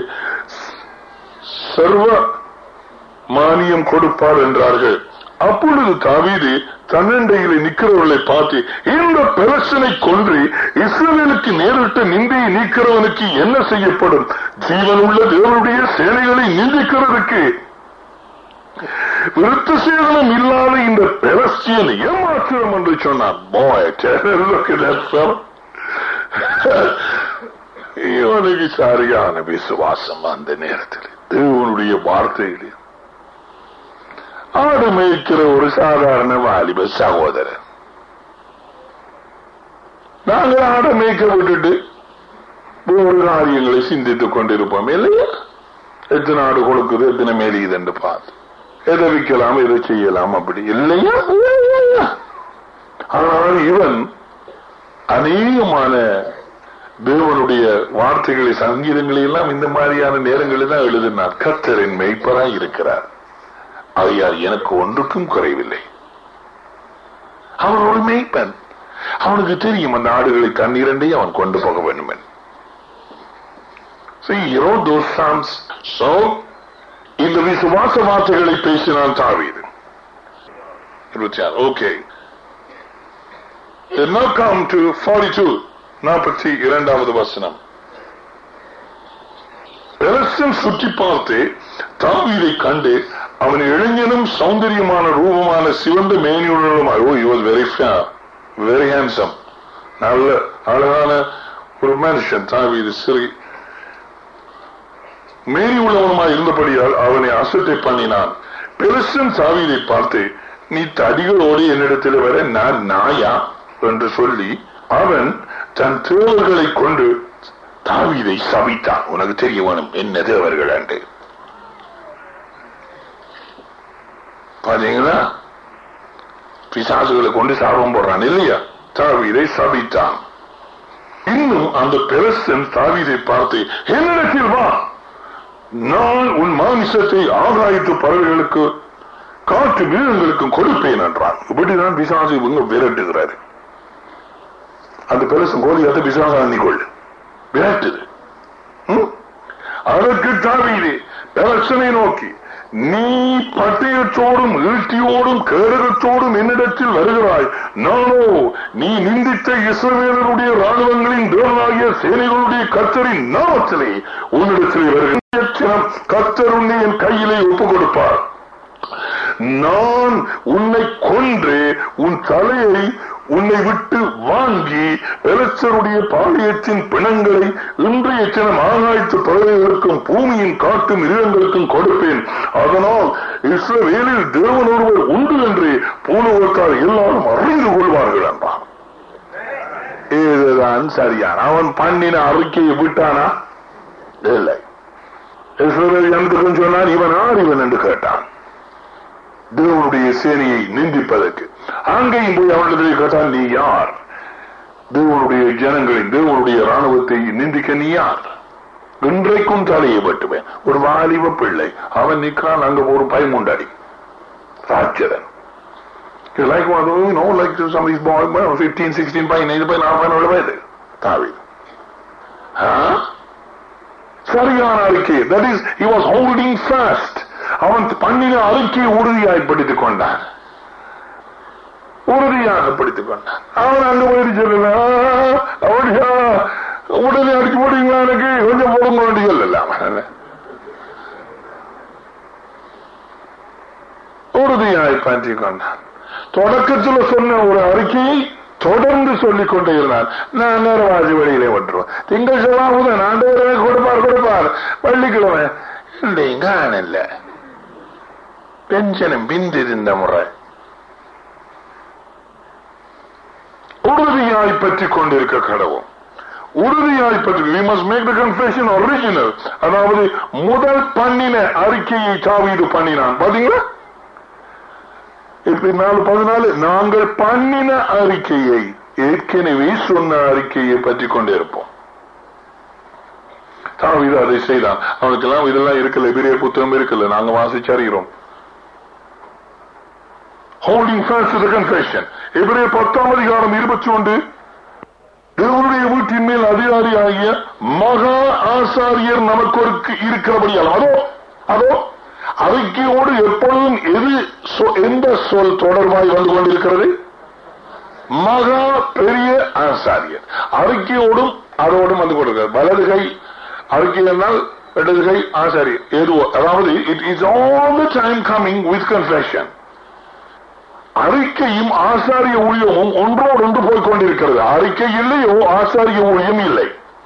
சர்வ மானியம் கொடுப்பார் என்றார்கள் அப்பொழுது தாவீது தன்னண்டையிலே நிற்கிறவர்களை பார்த்து இந்த பிரச்சனை கொன்று இஸ்ரவேலுக்கு நேரிட்ட நிந்தையை நீக்கிறவனுக்கு என்ன செய்யப்படும் ஜீவனுள்ள தேவனுடைய சேனைகளை நிந்திக்கிறதுக்கு விருத்த சேதனம் இல்லாத இந்த பெலஸ்டியன் ஏமாற்றம் என்று சொன்னார் Boy, look at that fella. இவனுக்கு சரியான விசுவாசம் அந்த நேரத்தில் தேவனுடைய வார்த்தையில் ஆடு மேய்க்கிற ஒரு சாதாரண வாலிப சகோதரன் நாங்கள் ஆடை மேய்க்க விட்டுட்டு ஒரு காரியங்களை சிந்தித்துக் கொண்டிருப்போம் இல்லையா எத்தனை ஆடு கொடுக்குது எத்தனை மேலியுது என்று பார்த்து எதை விற்கலாம் எதை செய்யலாம் அப்படி இல்லையா இல்லையா? ஆனால் இவன் அநேகமான தேவனுடைய வார்த்தைகளை சங்கீதங்களை எல்லாம் இந்த மாதிரியான நேரங்களில் தான் எழுதினார் கத்தரின் மெய்ப்பராய் இருக்கிறார் ஆகையால் எனக்கு ஒன்றுக்கும் குறைவில்லை அவன் ஒரு மெய்ப்பன் அவனுக்கு தெரியும் அந்த ஆடுகளை தண்ணீரண்டையும் அவன் கொண்டு போக வேண்டும் என்று. See, you know those psalms. So, இந்த விசுவாச வார்த்தைகளை பேசினான் தாவீது இருபத்தி ஆறு ஓகே now come to 42 நாற்பத்தி இரண்டாவது வசனம் பெலஸ்தன் சுற்றி பார்த்து தாவீதை கண்டு அவன் இளைஞனும் சௌந்தரியமான ரூபமான சிவந்த மேனியுடனும் ஓ he was very fair very handsome நல்ல அழகான ஒரு மனுஷன் தாவீது சிறு மேரி உள்ளவனுமாய் இருந்தபடியால் அவனை அசட்டை பண்ணினான் பெருசன் சாவியை பார்த்து நீ தடிகளோடு என்னிடத்தில் வர நான் நாயா என்று சொல்லி அவன் தன் தேவர்களை கொண்டு தாவீதை சபித்தான் உனக்கு தெரிய வேணும் என்ன தேவர்கள் என்று பாத்தீங்களா பிசாசுகளை கொண்டு சாபம் போடுறான் இல்லையா தாவீதை சபித்தான் இன்னும் அந்த பெருசன் தாவீதை பார்த்து என்னிடத்தில் வா நான் உன் மாமிசத்தை ஆகாயத்து பறவைகளுக்கு காட்டு மிருகங்களுக்கும் கொடுப்பேன் என்றான் இப்படிதான் பிசாசு இவங்க விரட்டுகிறாரு அந்த பெருசும் கோலியாத்த பிசாசா எண்ணிக்கொள் விரட்டுது ம்? அதற்கு தாவீது பெலசனை நோக்கி நீ பட்டயத்தோடும் ஈட்டியோடும் கேடகத்தோடும் என்னிடத்தில் வருகிறாய் நானோ நீ நிந்தித்த இஸ்ரவேலருடைய ராணுவங்களின் தேவனாகிய சேனைகளுடைய கத்தரின் நாமத்திலே உன்னிடத்திலே வருகிறேன் கத்தர் உன்னை என் கையிலே ஒப்புக் கொடுப்பார் நான் உன்னை கொன்று உன் தலையை உன்னை விட்டு வாங்கி பெலஸ்தருடைய பாளையத்தின் பிணங்களை இன்றைய தினம் ஆகாயத்து பறவைகளுக்கும் பூமியின் காட்டு மிருகங்களுக்கும் கொடுப்பேன் அதனால் இஸ்ரவேலில் தேவன் ஒருவர் உண்டு என்று பூலோகத்தார் எல்லாரும் அறிந்து கொள்வார்கள் என்றான் செய்தான் சரியான் அவன் பண்ணின அறிக்கையை விட்டானா இல்லை இஸ்ரவேல் ஜனத்துக்கும் சொன்னான் இவன் யார் இவன் என்று கேட்டான் தேவனுடைய சேனையை நிந்திப்பதற்கு அங்கேயும் போய் அவனிடத்தில் கேட்டான் நீ யார் தேவனுடைய ஜனங்களின் தேவனுடைய ராணுவத்தை நிந்திக்க நீ யார் இன்றைக்கும் தலையை வெட்டுவேன் ஒரு வாலிப பிள்ளை அவன் நிற்கான் அங்க ஒரு பயமுண்டாடி ராட்சதன் like you know, like some of these boys, well, 15, 16, பதினைந்து பதினாறு வயது தாவி சரியான அறிக்கை that is he was holding fast அவன் பண்ணின அறிக்கையை உறுதியாய் படித்துக் கொண்டான் உறுதியாக படித்துக் கொண்டான் அவன் அங்க போயிட்டு சொல்லல அப்படியா உடனே அடிச்சு போடுவீங்களா எனக்கு கொஞ்சம் போடுங்க வேண்டிய சொல்லல அவன் உறுதியாய் பற்றி கொண்டான் தொடக்கத்தில் சொன்ன ஒரு அறிக்கையை தொடர்ந்து சொல்லிக் கொண்டே இருந்தான் நான் நேரவாதி வழியிலே விட்டுருவேன் திங்கள் செவ்வாய் புதன் ஆண்டவரே கொடுப்பார் கொடுப்பார் வெள்ளிக்கிழமை இல்லைங்க ஆனில்ல பென்ஷனும் பிந்திருந்த முறை உறுதியாய் பற்றிக் கொண்டிருக்க கடவும் உறுதியாய் பற்றி we must make the confession original அதாவது முதல் பண்ணின அறிக்கையை தாவீது பண்ணினான் பாத்தீங்களா இப்படி நாலு பதினாலு நாங்கள் பண்ணின அறிக்கையை ஏற்கனவே சொன்ன அறிக்கையை பற்றி கொண்டே இருப்போம் தாவீது அதை செய்தான் அவனுக்கெல்லாம் இதெல்லாம் இருக்கல பெரிய புத்தகம் இருக்கல நாங்க வாசிச்சு அறிகிறோம் holding fast to the confession எபிரே பத்தாம் அதிகாரம் இருபத்தி ஒன்று தேவனுடைய வீட்டின் மேல் அதிகாரி ஆகிய மகா ஆசாரியர் நமக்கு ஒரு இருக்கிறபடியால் அதோ அதோ அறிக்கையோடு எப்பொழுதும் எது சொ- எந்த சொல் தொடர்பாய் வந்து கொண்டிருக்கிறது மகா பெரிய ஆசாரியர் அறிக்கையோடும் அதோடும் வந்து கொண்டிருக்கிறது வலது கை அறிக்கை என்றால் இடது கை ஆசாரியர் எதுவோ அதாவது it is all the time coming with confession அறிக்கையும் ஆசாரிய ஊழியமும் ஒன்றோடு ஒன்று போய் கொண்டிருக்கிறது அறிக்கை இல்லையோ ஆசாரிய ஊழியம் இல்லை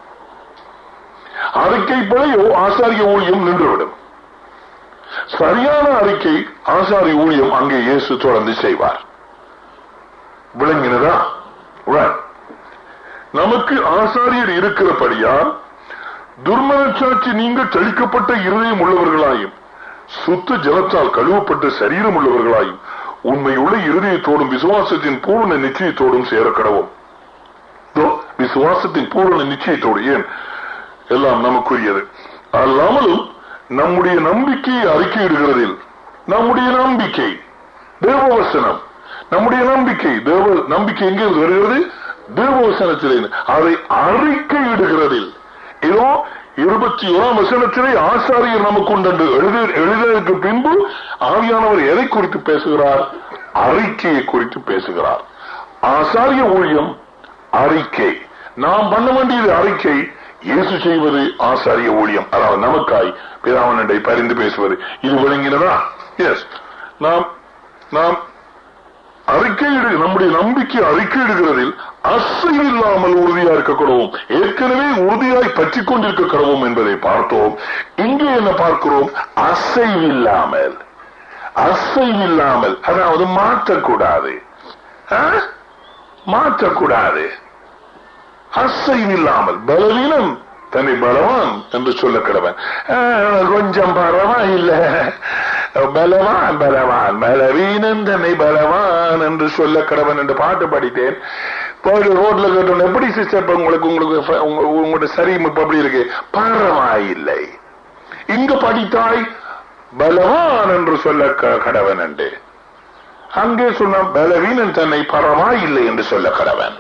அறிக்கை பிழையோ ஆசாரிய ஊழியம் நின்றுவிடும் சரியான அறிக்கை ஆசாரிய ஊழியம் அங்கே இயேசு தொடர்ந்து செய்வார் விளங்கினதா Right. நமக்கு ஆசாரியர் இருக்கிறபடியால் துர்மனச்சாட்சி நீங்க தெளிக்கப்பட்ட இருதயம் உள்ளவர்களாயும் சுத்த ஜலத்தால் கழுவப்பட்ட சரீரம் உள்ளவர்களாயும் உண்மையுள்ள இருதயத்தோடும் விசுவாசத்தின் பூரண நிச்சயத்தோடும் சேர கடவும் இதோ, விசுவாசத்தின் பூரண நிச்சயத்தோடு ஏன் எல்லாம் நமக்குரியது அல்லாமலும் நம்முடைய நம்பிக்கையை அறிக்கையிடுகிறதில் நம்முடைய நம்பிக்கை தேவவசனம் நம்முடைய நம்பிக்கை தேவ நம்பிக்கை எங்கே இருந்து வருகிறது தேவவசனத்திலே அதை அறிக்கையிடுகிறதில் இதோ இருபத்தி ஓராம் வசனத்திலே ஆசாரியர் நமக்கு உண்டு என்று எழுதி எழுதியதற்கு பின்பு ஆவியானவர் எதை குறித்து பேசுகிறார் அறிக்கையை குறித்து பேசுகிறார் ஆசாரிய ஊழியம் அறிக்கை நாம் பண்ண வேண்டியது அறிக்கை இயேசு செய்வது ஆசாரிய ஊழியம் அதாவது நமக்காய் பிதாவனண்டை பரிந்து பேசுவது இது விளங்கினதா எஸ் நாம் நாம் அறிக்கையிடு நம்முடைய நம்பிக்கை அறிக்கையிடுகிறதில் அசைவில்லாமல் உறுதியா இருக்க கடவும் ஏற்கனவே உறுதியாய் பற்றிக் கொண்டிருக்க கடவும் என்பதை பார்த்தோம் இங்கே என்ன பார்க்கிறோம் அசைவில்லாமல் அசைவில்லாமல் அதாவது மாற்றக்கூடாது ஆ? மாற்றக்கூடாது அசைவில்லாமல் பலவீனம் தன்னை பலவான் என்று சொல்ல கிடவன் கொஞ்சம் பரவாயில்லை பலவான் பலவான் பலவீனன் தன்னை பலவான் என்று சொல்ல கிடவன் என்று பாட்டு படித்தேன் போய் ரோட்ல கேட்டோம் எப்படி சிஸ்டர் இப்ப உங்களுக்கு உங்களுக்கு ஃப- உங்க- உங்களோட சரி இப்ப அப்படி இருக்கு பரவாயில்லை இங்க படித்தாய் பலவான் என்று சொல்ல க- கடவன் என்று அங்கே சொன்ன பலவீனன் தன்னை பரவாயில்லை என்று சொல்ல கடவன்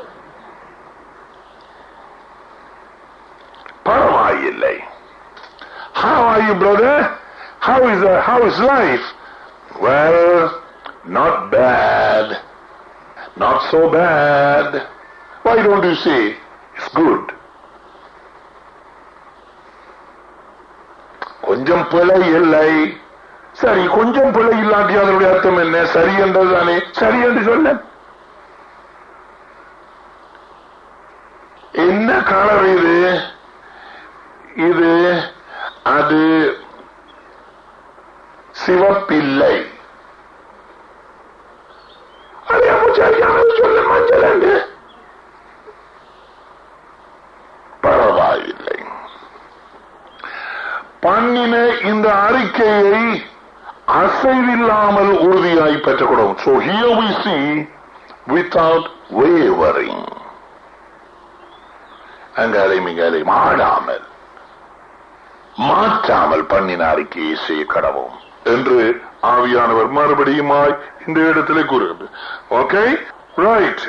பரவாயில்லை How are you, brother? How is uh, how is life? Well, not bad. Not so bad. Why don't you say it's good? கொஞ்சம் பிழை இல்லை சரி கொஞ்சம் பிழை இல்லாட்டி அதனுடைய அர்த்தம் என்ன சரி என்றதுதானே சரி என்று சொல்ல என்ன கலர் இது இது அது சிவப்பில்லை அது அப்போ சரியானது சொல்ல மஞ்சள் என்று அறிக்கையை அசைவில்லாமல் உறுதியாய் பெற்றுக்கொள்ளும் So here we see without wavering அங்காலையும் இங்காலையும் ஆடாமல் மாற்றாமல் பண்ணின அறிக்கையை செய்ய கடவும் என்று ஆவியானவர் மறுபடியுமாய் இந்த இடத்திலே கூறுகிறது ஓகே ரைட்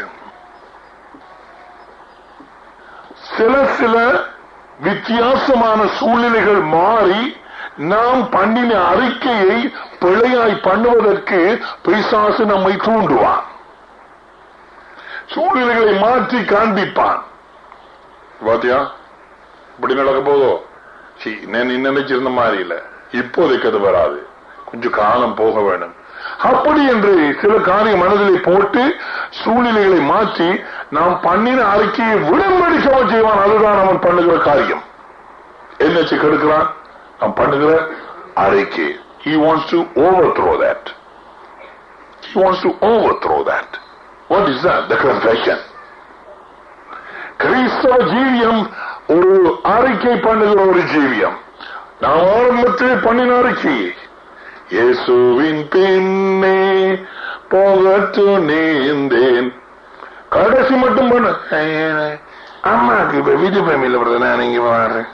சில சில வித்தியாசமான சூழ்நிலைகள் மாறி நாம் பண்ணின அறிக்கையை பிழையாய் பண்ணுவதற்கு பிசாசு நம்மை தூண்டுவான் சூழ்நிலைகளை மாற்றி காண்பிப்பான் பாத்தியா இப்படி நடக்க போதோ சீ, நான் நினைச்சிருந்த மாதிரி இல்ல இப்போதைக்கு அது வராது கொஞ்சம் காலம் போக வேண்டும் அப்படி என்று சில காரியம் மனதிலே போட்டு சூழ்நிலைகளை மாற்றி நாம் பண்ணின அறிக்கையை விடம்படிக்கவும் செய்வான் அதுதான் அவன் பண்ணுகிற காரியம் என்ன கெடுக்கிறான் நாம் பண்ணுகிற அறிக்கை he wants to overthrow that he wants to overthrow that what is that the confession கிறிஸ்தவ ஜீவியம் ஒரு அறிக்கை பண்ணுகிற ஒரு ஜீவியம் நான் ஆரம்பத்தில் பண்ணின அறிக்கை இயேசுவின் பின்னே போகட்டு நீந்தேன் கடைசி மட்டும் பண்ண அம்மாக்கு இப்ப வீட்டு ஃபேமிலியில் வருது நான் இங்க வர்றேன்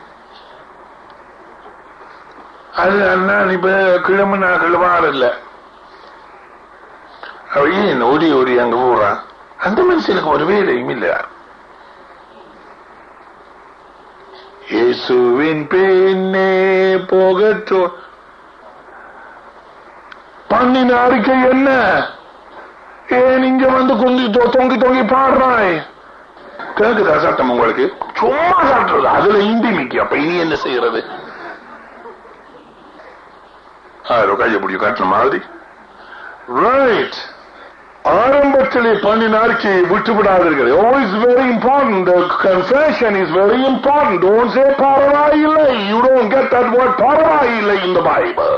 அது அண்ணா இப்ப கிழமை நான் கிழமாறு இல்ல அவ ஏன் ஓடி ஓடி அங்க போறான் அந்த மனுஷனுக்கு ஒரு வேலையும் இல்ல இயேசுவின் பின்னே போகட்டும் பண்ணின அறிக்கை என்ன ஏன் இங்க வந்து குந்தி தொ- தொங்கி தொங்கி பாடுறாய் கேக்குதா சட்டம் உங்களுக்கு சும்மா சாட்டுறது அதுல இந்தி மிக்கி அப்ப இனி என்ன செய்யறது யாரோ கையை பிடிக்க காட்டுற மாதிரி ரைட் ஆரம்பத்திலே பண்ணின அறிக்கையை விட்டு விடாதீர்கள் oh it's very important the confession is very important don't say பரவாயில்லை you don't get that word பரவாயில்லை in the bible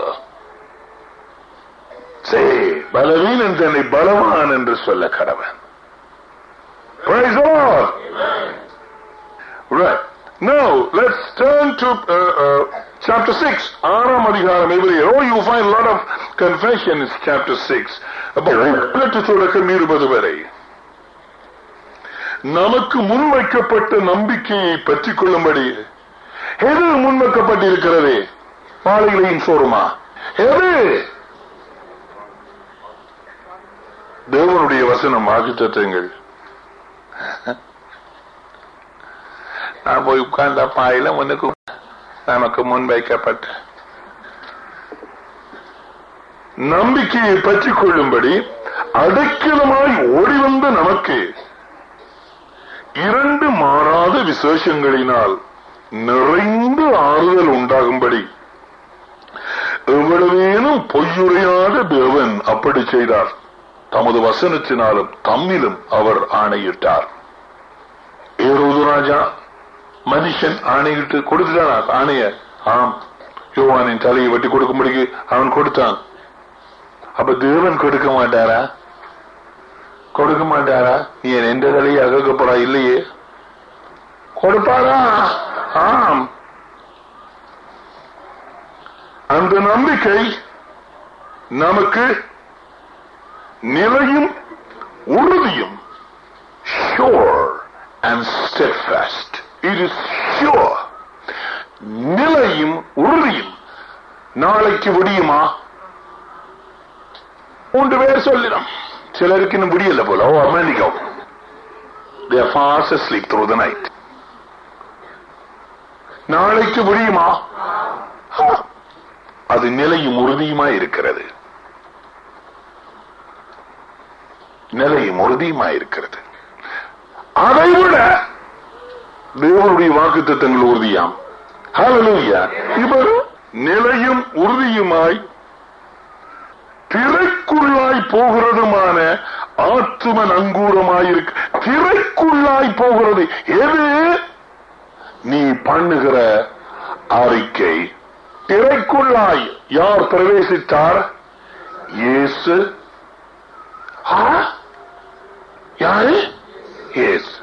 say பலவீனன் தன்னை பலவான் என்று சொல்ல கடவன் praise the lord right now let's turn to uh, uh, chapter 6 ஆறாம் அதிகாரம் எபிரேயர் oh you find a lot of confession in chapter 6 about தொடக்கம் இருபது வரை நமக்கு முன்வைக்கப்பட்ட நம்பிக்கையை பற்றிக் கொள்ளும்படி எது முன்வைக்கப்பட்டிருக்கிறது மாலைகளையும் சோறுமா எது தேவனுடைய வசனம் வாக்குத்தத்தங்கள் நான் போய் உட்கார்ந்த பாயில உனக்கு நமக்கு முன்வைக்கப்பட்ட நம்பிக்கையை பற்றிக் கொள்ளும்படி அடைக்கலமாய் ஓடி வந்த நமக்கு இரண்டு மாறாத விசேஷங்களினால் நிறைந்த ஆறுதல் உண்டாகும்படி எவ்வளவேனும் பொய்யுரையாத தேவன் அப்படி செய்தார் தமது வசனத்தினாலும் தம்மிலும் அவர் ஆணையிட்டார் ஏரோது ராஜா மனுஷன் ஆணையிட்டு கொடுத்துட்டானா ஆணைய ஆம் யோவானின் தலையை வெட்டி கொடுக்கும்படிக்கு அவன் கொடுத்தான் அப்ப தேவன் கொடுக்க மாட்டாரா கொடுக்க மாட்டாரா நீ எந்த தலையை அகக்கப்படா இல்லையே கொடுப்பாரா ஆம் அந்த நம்பிக்கை நமக்கு நிலையும் உறுதியும் sure and steadfast it is sure நிலையும் உறுதியும் நாளைக்கு விடியுமா மூன்று பேர் சொல்லிடும் சிலருக்கு இன்னும் விடியல போல oh America they are fast asleep through the night நாளைக்கு விடியுமா ஆ. அது நிலையும் உறுதியுமா இருக்கிறது நிலையும் உறுதியுமா இருக்கிறது அதை விட தேவனுடைய வாக்கு தத்தங்கள் உறுதியாம் Hallelujah. இவர் நிலையும் உறுதியுமாய் திரைக்குள்ளாய் போகிறதுமான ஆத்தும நங்கூரமாயிருக்கு திரைக்குள்ளாய் போகிறது எது நீ பண்ணுகிற அறிக்கை திரைக்குள்ளாய் யார் பிரவேசித்தார் இயேசு ஆ? யாரு இயேசு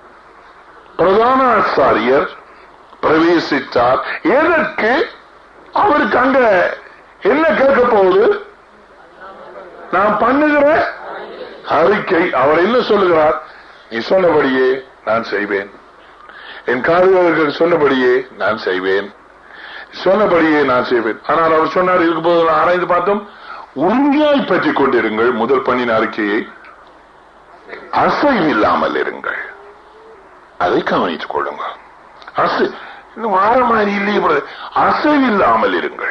பிரதான ஆசாரியர் பிரவேசித்தார் எதற்கு அவருக்கு அங்க என்ன கேட்க போகுது நான் பண்ணுகிற அறிக்கை அவர் என்ன சொல்லுகிறார் நீ சொன்னபடியே நான் செய்வேன் என் காரியர்கள் சொன்னபடியே நான் செய்வேன் சொன்னபடியே நான் செய்வேன் ஆனால் அவர் சொன்னார் இதுக்கு போது ஆராய்ந்து பார்த்தோம் உண்மையாய் பற்றிக் கொண்டிருங்கள் முதல் பண்ணின அறிக்கையை அசைவில்லாமல் இருங்கள் அதை கவனித்துக் கொள்ளுங்கள் அசை இன்னும் வார மாதிரி இல்லையே brother. அசைவில்லாமல் இருங்கள்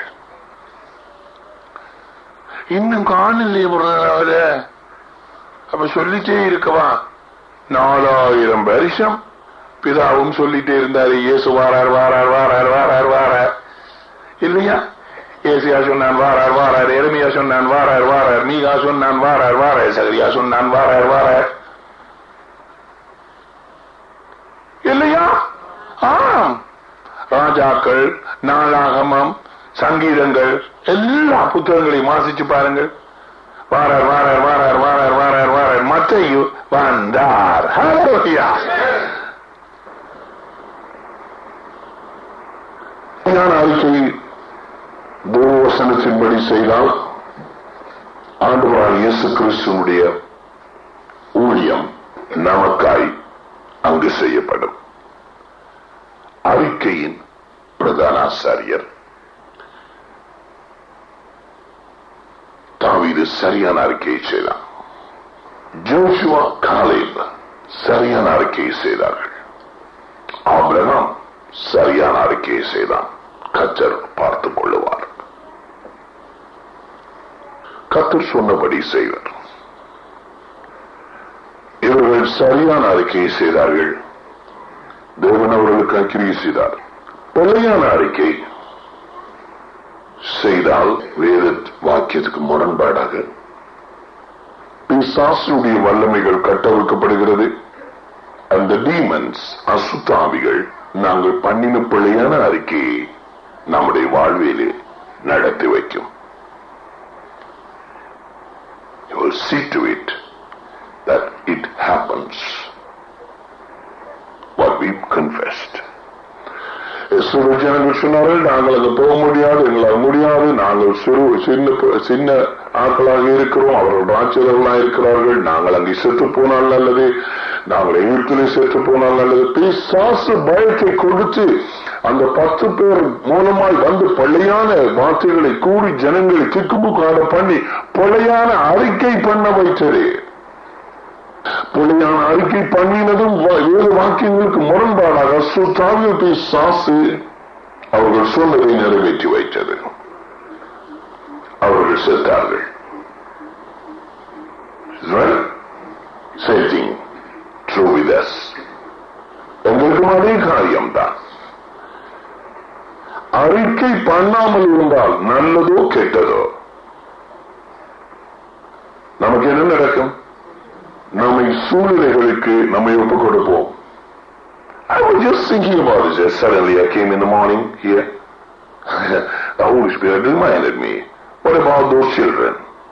இன்னும் காணலையே brother அவரை அப்ப சொல்லிட்டே இருக்கவா நாலாயிரம் வருஷம் பிதாவும் சொல்லிட்டே இருந்தாரு இயேசு வாரார் வாரார் வாரார் வாரார் வாரார் இல்லையா ஏசியா சொன்னான் வாரார் வாரார் எருமையா சொன்னான் வாரார் வாரார் நீகா சொன்னான் வாரார் வாரார் சகரியா சொன்னான் வாரார் வாரார் இல்லையா ஆம் ராஜாக்கள் நாளாகமம் சங்கீதங்கள் எல்லா புத்தகங்களையும் வாசிச்சு பாருங்கள் வாரார் வாரார் வாரார் வாரார் வாரார் வாரார் மத்தையு வந்தார் ஹalleluya ஞான அறிக்கை தேவவசனத்தின்படி செய்தால் ஆண்டவரால் இயேசு கிறிஸ்துவனுடைய ஊழியம் நமக்காய் அங்கு செய்யப்படும் அறிக்கையின் பிரதான ஆசாரியர் தாவீது சரியான அறிக்கையை செய்தார் ஜோஷுவா காலேப் சரியான அறிக்கையை செய்தார்கள் ஆபிரகாம் சரியான அறிக்கையை செய்தான் கத்தர் பார்த்துக் கொள்ளுவார் கத்தர் சொன்னபடி செய்வார் இவர்கள் சரியான அறிக்கையை செய்தார்கள் தேவன் அவர்களுக்கு அக்கிரியை செய்தார் பிழையான அறிக்கை செய்தால் வேத வாக்கியத்துக்கு முரண்பாடாக பிசாசுடைய வல்லமைகள் கட்டவிழ்க்கப்படுகிறது அந்த டீமன்ஸ் அசுத்தாவிகள் நாங்கள் பண்ணின பிழையான அறிக்கையை நம்முடைய வாழ்விலே நடத்தி வைக்கும் You will see to it that it happens what we confessed. இஸ்ரவேல் ஜனங்கள் சொன்னார்கள் நாங்கள் அங்க போக முடியாது எங்களால் முடியாது நாங்கள் சிறு சின்ன சின்ன ஆட்களாக இருக்கிறோம் அவர்கள் ராட்சியர்களாக இருக்கிறார்கள் நாங்கள் அங்கே செத்து போனால் நல்லது நாங்கள் எகிப்திலே செத்து போனால் நல்லது பிசாசு பயத்தை கொடுத்து அந்த பத்து பேர் மூலமாய் வந்து பள்ளையான வார்த்தைகளை கூறி ஜனங்களை திக்குமுக்காட பண்ணி பழையான அறிக்கை பண்ண வைத்தது புள்ளியான அறிக்கை பண்ணினதும் வா- வேறு வாக்கியங்களுக்கு முரண்பாடாக சுத்தாவிய சாசு அவர்கள் சொன்னதை நிறைவேற்றி வைத்தது அவர்கள் செத்தார்கள் Right? Same thing. True with us. எங்களுக்கும் அதே காரியம்தான் அறிக்கை பண்ணாமல் இருந்தால் நல்லதோ கெட்டதோ நமக்கு என்ன நடக்கும் நம்மை சூழ்நிலைகளுக்கு நம்மை ஒப்புக் கொடுப்போம் I was just thinking about this as suddenly I came in the morning here. the Holy Spirit reminded me, what about those children?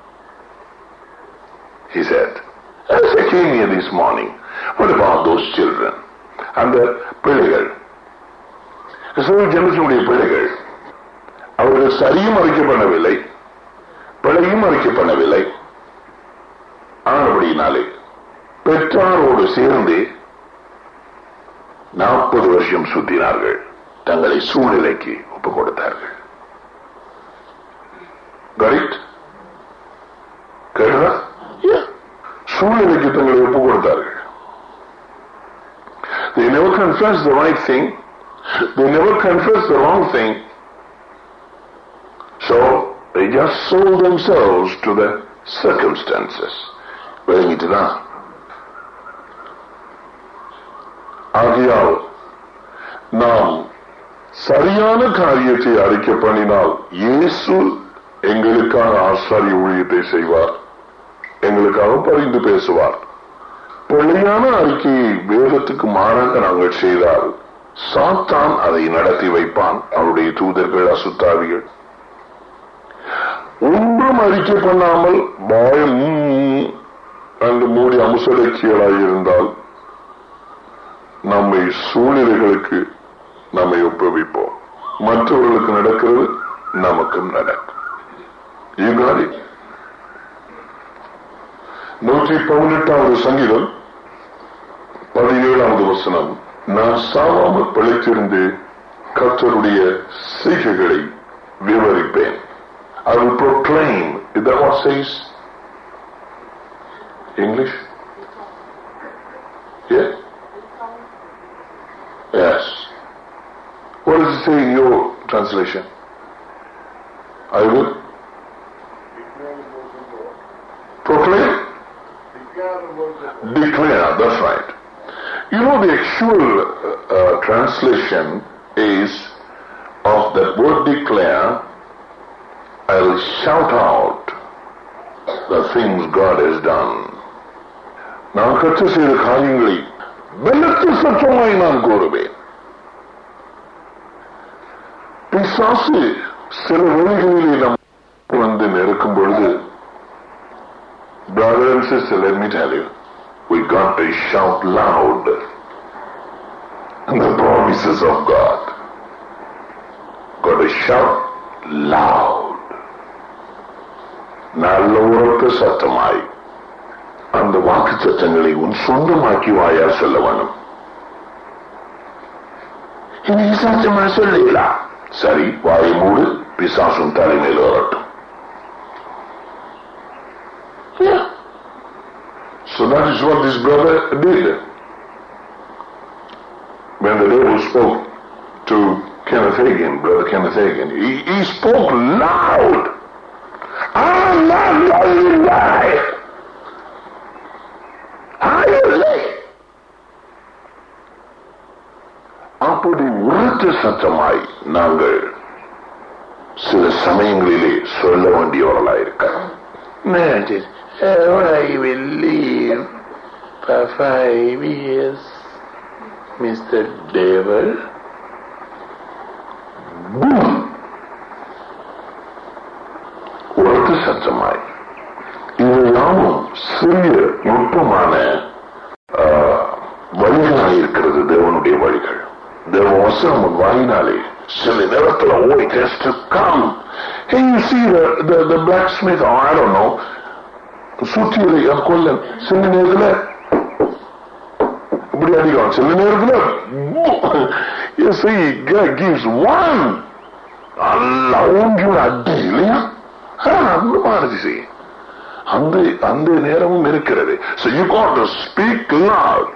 He said, as I came here this morning, what about those children? அந்த பிள்ளைகள் இஸ்ரவேல் ஜனத்தினுடைய பிள்ளைகள் அவர்கள் சரியும் அறிக்கப்படவில்லை பிழையும் அறிக்கப்படவில்லை ஆனபடியினாலே பெற்றாரோடு சேர்ந்து நாற்பது வருஷம் சுத்தினார்கள் தங்களை சூழ்நிலைக்கு ஒப்புக் கொடுத்தார்கள் கரெக்ட் கேளுதா சூழ்நிலைக்கு தங்களை ஒப்புக் கொடுத்தார்கள் They never confessed the right thing. They never confessed the wrong thing. So they just sold themselves to the circumstances. விளங்கிட்டுதான் ஆகையால் நாம் சரியான காரியத்தை அறிக்கை பண்ணினால் இயேசு எங்களுக்காக ஆசாரிய ஊழியத்தை செய்வார் எங்களுக்காக பரிந்து பேசுவார் பிள்ளையான அறிக்கையை வேதத்துக்கு மாறாக நாங்கள் செய்தால் சாத்தான் அதை நடத்தி வைப்பான் அவருடைய தூதர்கள் அசுத்தாவிகள் ஒன்றும் அறிக்கை பண்ணாமல் பயம் என்று மூடி அமுசடக்கியலாய் இருந்தால் நம்மை சூழ்நிலைகளுக்கு நம்மை ஒப்புவிப்போம் மற்றவர்களுக்கு நடக்கிறது நமக்கும் நடக்கும் You got it? நூற்றி பதினெட்டாவது சங்கீதம் பதினேழாவது வசனம் நான் சாவாமல் பிழைத்திருந்து கர்த்தருடைய செய்கைகளை விவரிப்பேன் I will proclaim. Is that what says? English? Yeah? Yes. What does it say in your translation? I will proclaim? Declare, that's right. You know, the actual uh, uh, translation is of that word declare, I'll shout out the things God has done. நான் கற்று செய்த காரியங்களை வெள்ளத்து சற்றமாய் நான் கூறுவேன் பிசாசு சில வழிகளிலே நம் வந்து நெருக்கும் பொழுது Brother and sister, let me tell you, we got to shout loud the promises of God. Got to shout loud. நல்ல உறக்க சத்தமாய் அந்த வாக்கு சத்தங்களை உன் சொந்தமாக்கி வாயா சொல்ல வேணும் இனி சத்தமா சொல்லலாம் சரி வாயை மூடு பிசாசும் தலைமையில் வரட்டும் Yeah. So that is what this brother did. When the devil spoke to Kenneth Hagin, brother Kenneth Hagin, he, he spoke loud. I'm not going to die. I will live. அப்படி உரத்த சத்தமாய் நாங்கள் சில சமயங்களிலே சொல்ல வேண்டியவர்களாயிருக்கிறோம் I will live for five years, Mr. Devil. Boom! உரத்த சத்தமாய் இவையாவும் சிறிய நுட்பமான ஆ, வழிகளாயிருக்கிறது தேவனுடைய வழிகள் தேவ வசனம் உன் வாயினாலே சில நேரத்தில் ஓடி has to come Hey, you see the, the, the blacksmith, or I don't know, சுத்தியலை கொல்லன் சில நேரத்துல இப்படி அடிக்கலாம் சில நேரத்துல you see God gives one நல்லா ஊன்றி ஒரு அடி இல்லையா ஆ, அந்த மாதிரி see. அந்த அந்த நேரமும் இருக்கிறது so you got to speak loud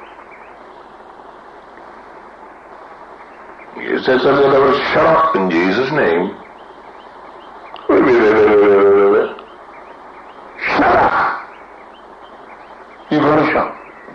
He says that they were shut up in Jesus' name. Wait, wait, wait, wait, wait, wait, wait, wait. Shut up! You got to shut.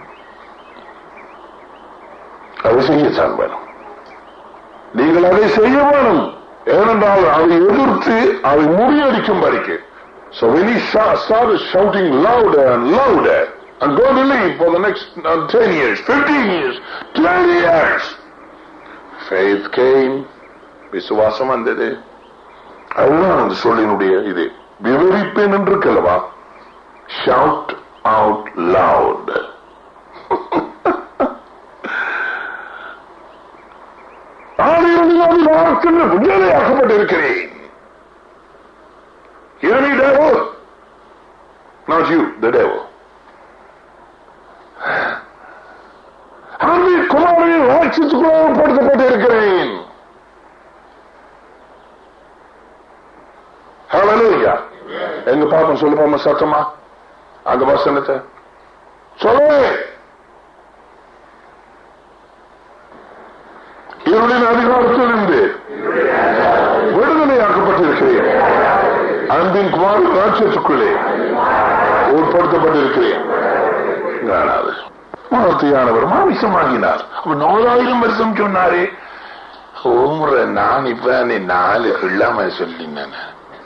அதை செய்யத்தான் வேணும் நீங்கள் அதை செய்ய வேணும் ஏனென்றால் அதை எதிர்த்து அதை முறியடிக்கும் வரைக்கும் So when he sa- started shouting louder and louder, I'm going to leave for the next uh, 10 years, 15 years, 20 years. Faith came. விசுவாசம் வந்தது அதுதான் அந்த சொல்லினுடைய இது விவரிப்பேன் என்று கலவா ஷவுட் அவுட் லவுட் ஆதியிலிருந்து விடுதலையாக்கப்பட்டிருக்கிறேன் Hear me, devil? Not you, the devil. ஆண்மை குமாரின் ராட்சத்துக்குள்ள உட்படுத்தப்பட்டிருக்கிறேன் Hallelujah. எங்க பாப்போம் சொல்லு பாப்போம் சத்தமா அந்த வசனத்தை சொல்லு இருளின் அதிகாரத்திலிருந்து விடுதலையாக்கப்பட்டிருக்கிறேன் அன்பின் குமார் ராட்சத்துக்குள்ளே உட்படுத்தப்பட்டிருக்கிறேன் காணாது வார்த்தையானவர் மாமிசமாகினார் அப்ப நாலாயிரம் வருஷம் சொன்னாரே ஓமுறை நான் இப்ப நீ நாலு இல்லாம சொல்லினேன்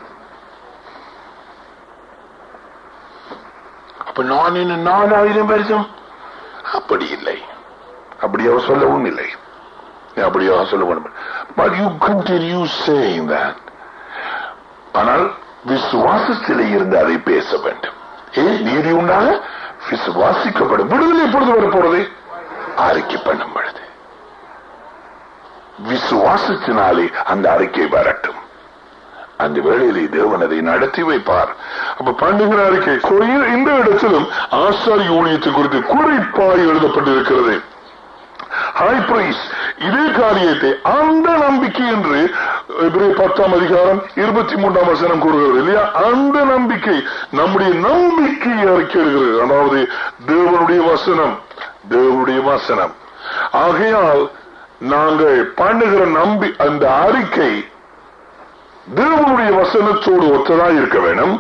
அப்ப நான் என்ன நாலாயிரம் வருஷம் அப்படி இல்லை அப்படி அவர் சொல்லவும் இல்லை அப்படி அவர் சொல்லவும் but you continue saying that ஆனால் விசுவாசத்திலே இருந்து அதை பேச வேண்டும் ஏ நீதி உண்டாக விசுவாசிக்கப்படும் விடுதலை எப்பொழுது வரப்போறது அறிக்கை பண்ணும் பொழுது விசுவாசத்தினாலே அந்த அறிக்கை வரட்டும் அந்த வேளையிலே தேவன் அதை நடத்தி வைப்பார் அப்ப பண்ணுகிற அறிக்கை So, இந்த- இந்த இடத்திலும் ஆசாரி ஊழியத்தை குறித்து குறிப்பாய் எழுதப்பட்டிருக்கிறது ஹை பிரைஸ் இதே காரியத்தை அந்த நம்பிக்கை என்று எபிரேய பத்தாம் அதிகாரம் இருபத்தி மூன்றாம் வசனம் கூறுகிறது இல்லையா அந்த நம்பிக்கை நம்முடைய நம்பிக்கையை அறிக்கையிடுகிறது அதாவது தேவனுடைய வசனம் தேவனுடைய வசனம் ஆகையால் நாங்கள் பண்ணுகிற நம்பி அந்த அறிக்கை தேவனுடைய வசனத்தோடு ஒத்ததாய் இருக்க வேணும்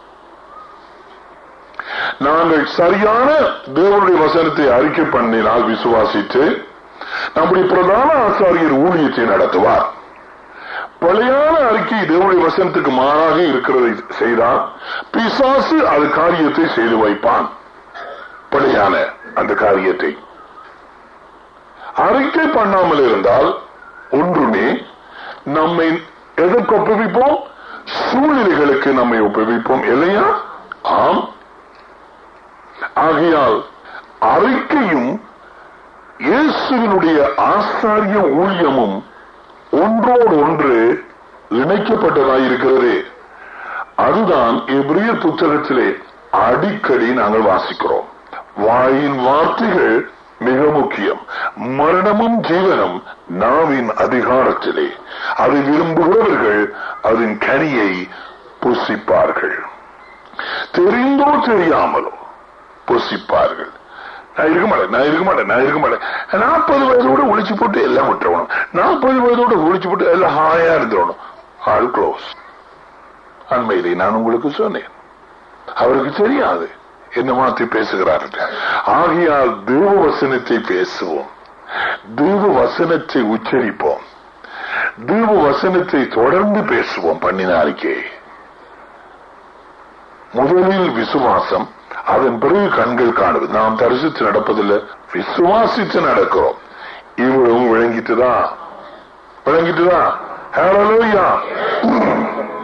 நாங்கள் சரியான தேவனுடைய வசனத்தை அறிக்கை பண்ணினால் விசுவாசித்து நம்முடைய பிரதான ஆசாரியர் ஊழியத்தை நடத்துவார் பழையான அறிக்கை தேவனுடைய வசனத்துக்கு மாறாக இருக்கிறதை செய்தால் பிசாசு அது காரியத்தை செய்து வைப்பான் பழையான அந்த காரியத்தை அறிக்கை பண்ணாமல் இருந்தால் ஒன்றுமே நம்மை எதற்கு ஒப்புவிப்போம் சூழ்நிலைகளுக்கு நம்மை ஒப்புவிப்போம் இல்லையா ஆம் ஆகையால் அறிக்கையும் இயேசுவினுடைய ஆசாரிய ஊழியமும் ஒன்றோடு ஒன்று இணைக்கப்பட்டதாயிருக்கிறது அதுதான் எபிரியர் புத்தகத்திலே அடிக்கடி நாங்கள் வாசிக்கிறோம் வாயின் வார்த்தைகள் மிக முக்கியம் மரணமும் ஜீவனும் நாவின் அதிகாரத்திலே அதை விரும்புகிறவர்கள் அதன் கனியை புசிப்பார்கள் தெரிந்தோ தெரியாமலோ புசிப்பார்கள் நான் இருக்க மாட்டேன் நான் இருக்க மாட்டேன் நான் இருக்க மாட்டேன் நாற்பது வயதோட ஒழிச்சு போட்டு எல்லாம் விட்டுறணும் நாற்பது வயதோட ஒழிச்சு போட்டு எல்லாம் ஹாயா இருந்துடணும் ஆல் க்ளோஸ் அண்மையிலே நான் உங்களுக்கு சொன்னேன் அவருக்கு தெரியாது என்ன மாற்றி பேசுகிறார்கள் ஆகையால் தேவ வசனத்தை பேசுவோம் தேவ வசனத்தை உச்சரிப்போம் தேவ வசனத்தை தொடர்ந்து பேசுவோம் பண்ணின அறிக்கை முதலில் விசுவாசம் அதன் பிறகு கண்கள் காணுது நாம் தரிசித்து நடப்பதில்லை விசுவாசித்து நடக்கிறோம் இவ்வளவும் விளங்கிட்டுதான் விளங்கிட்டுதான் ஹalleluya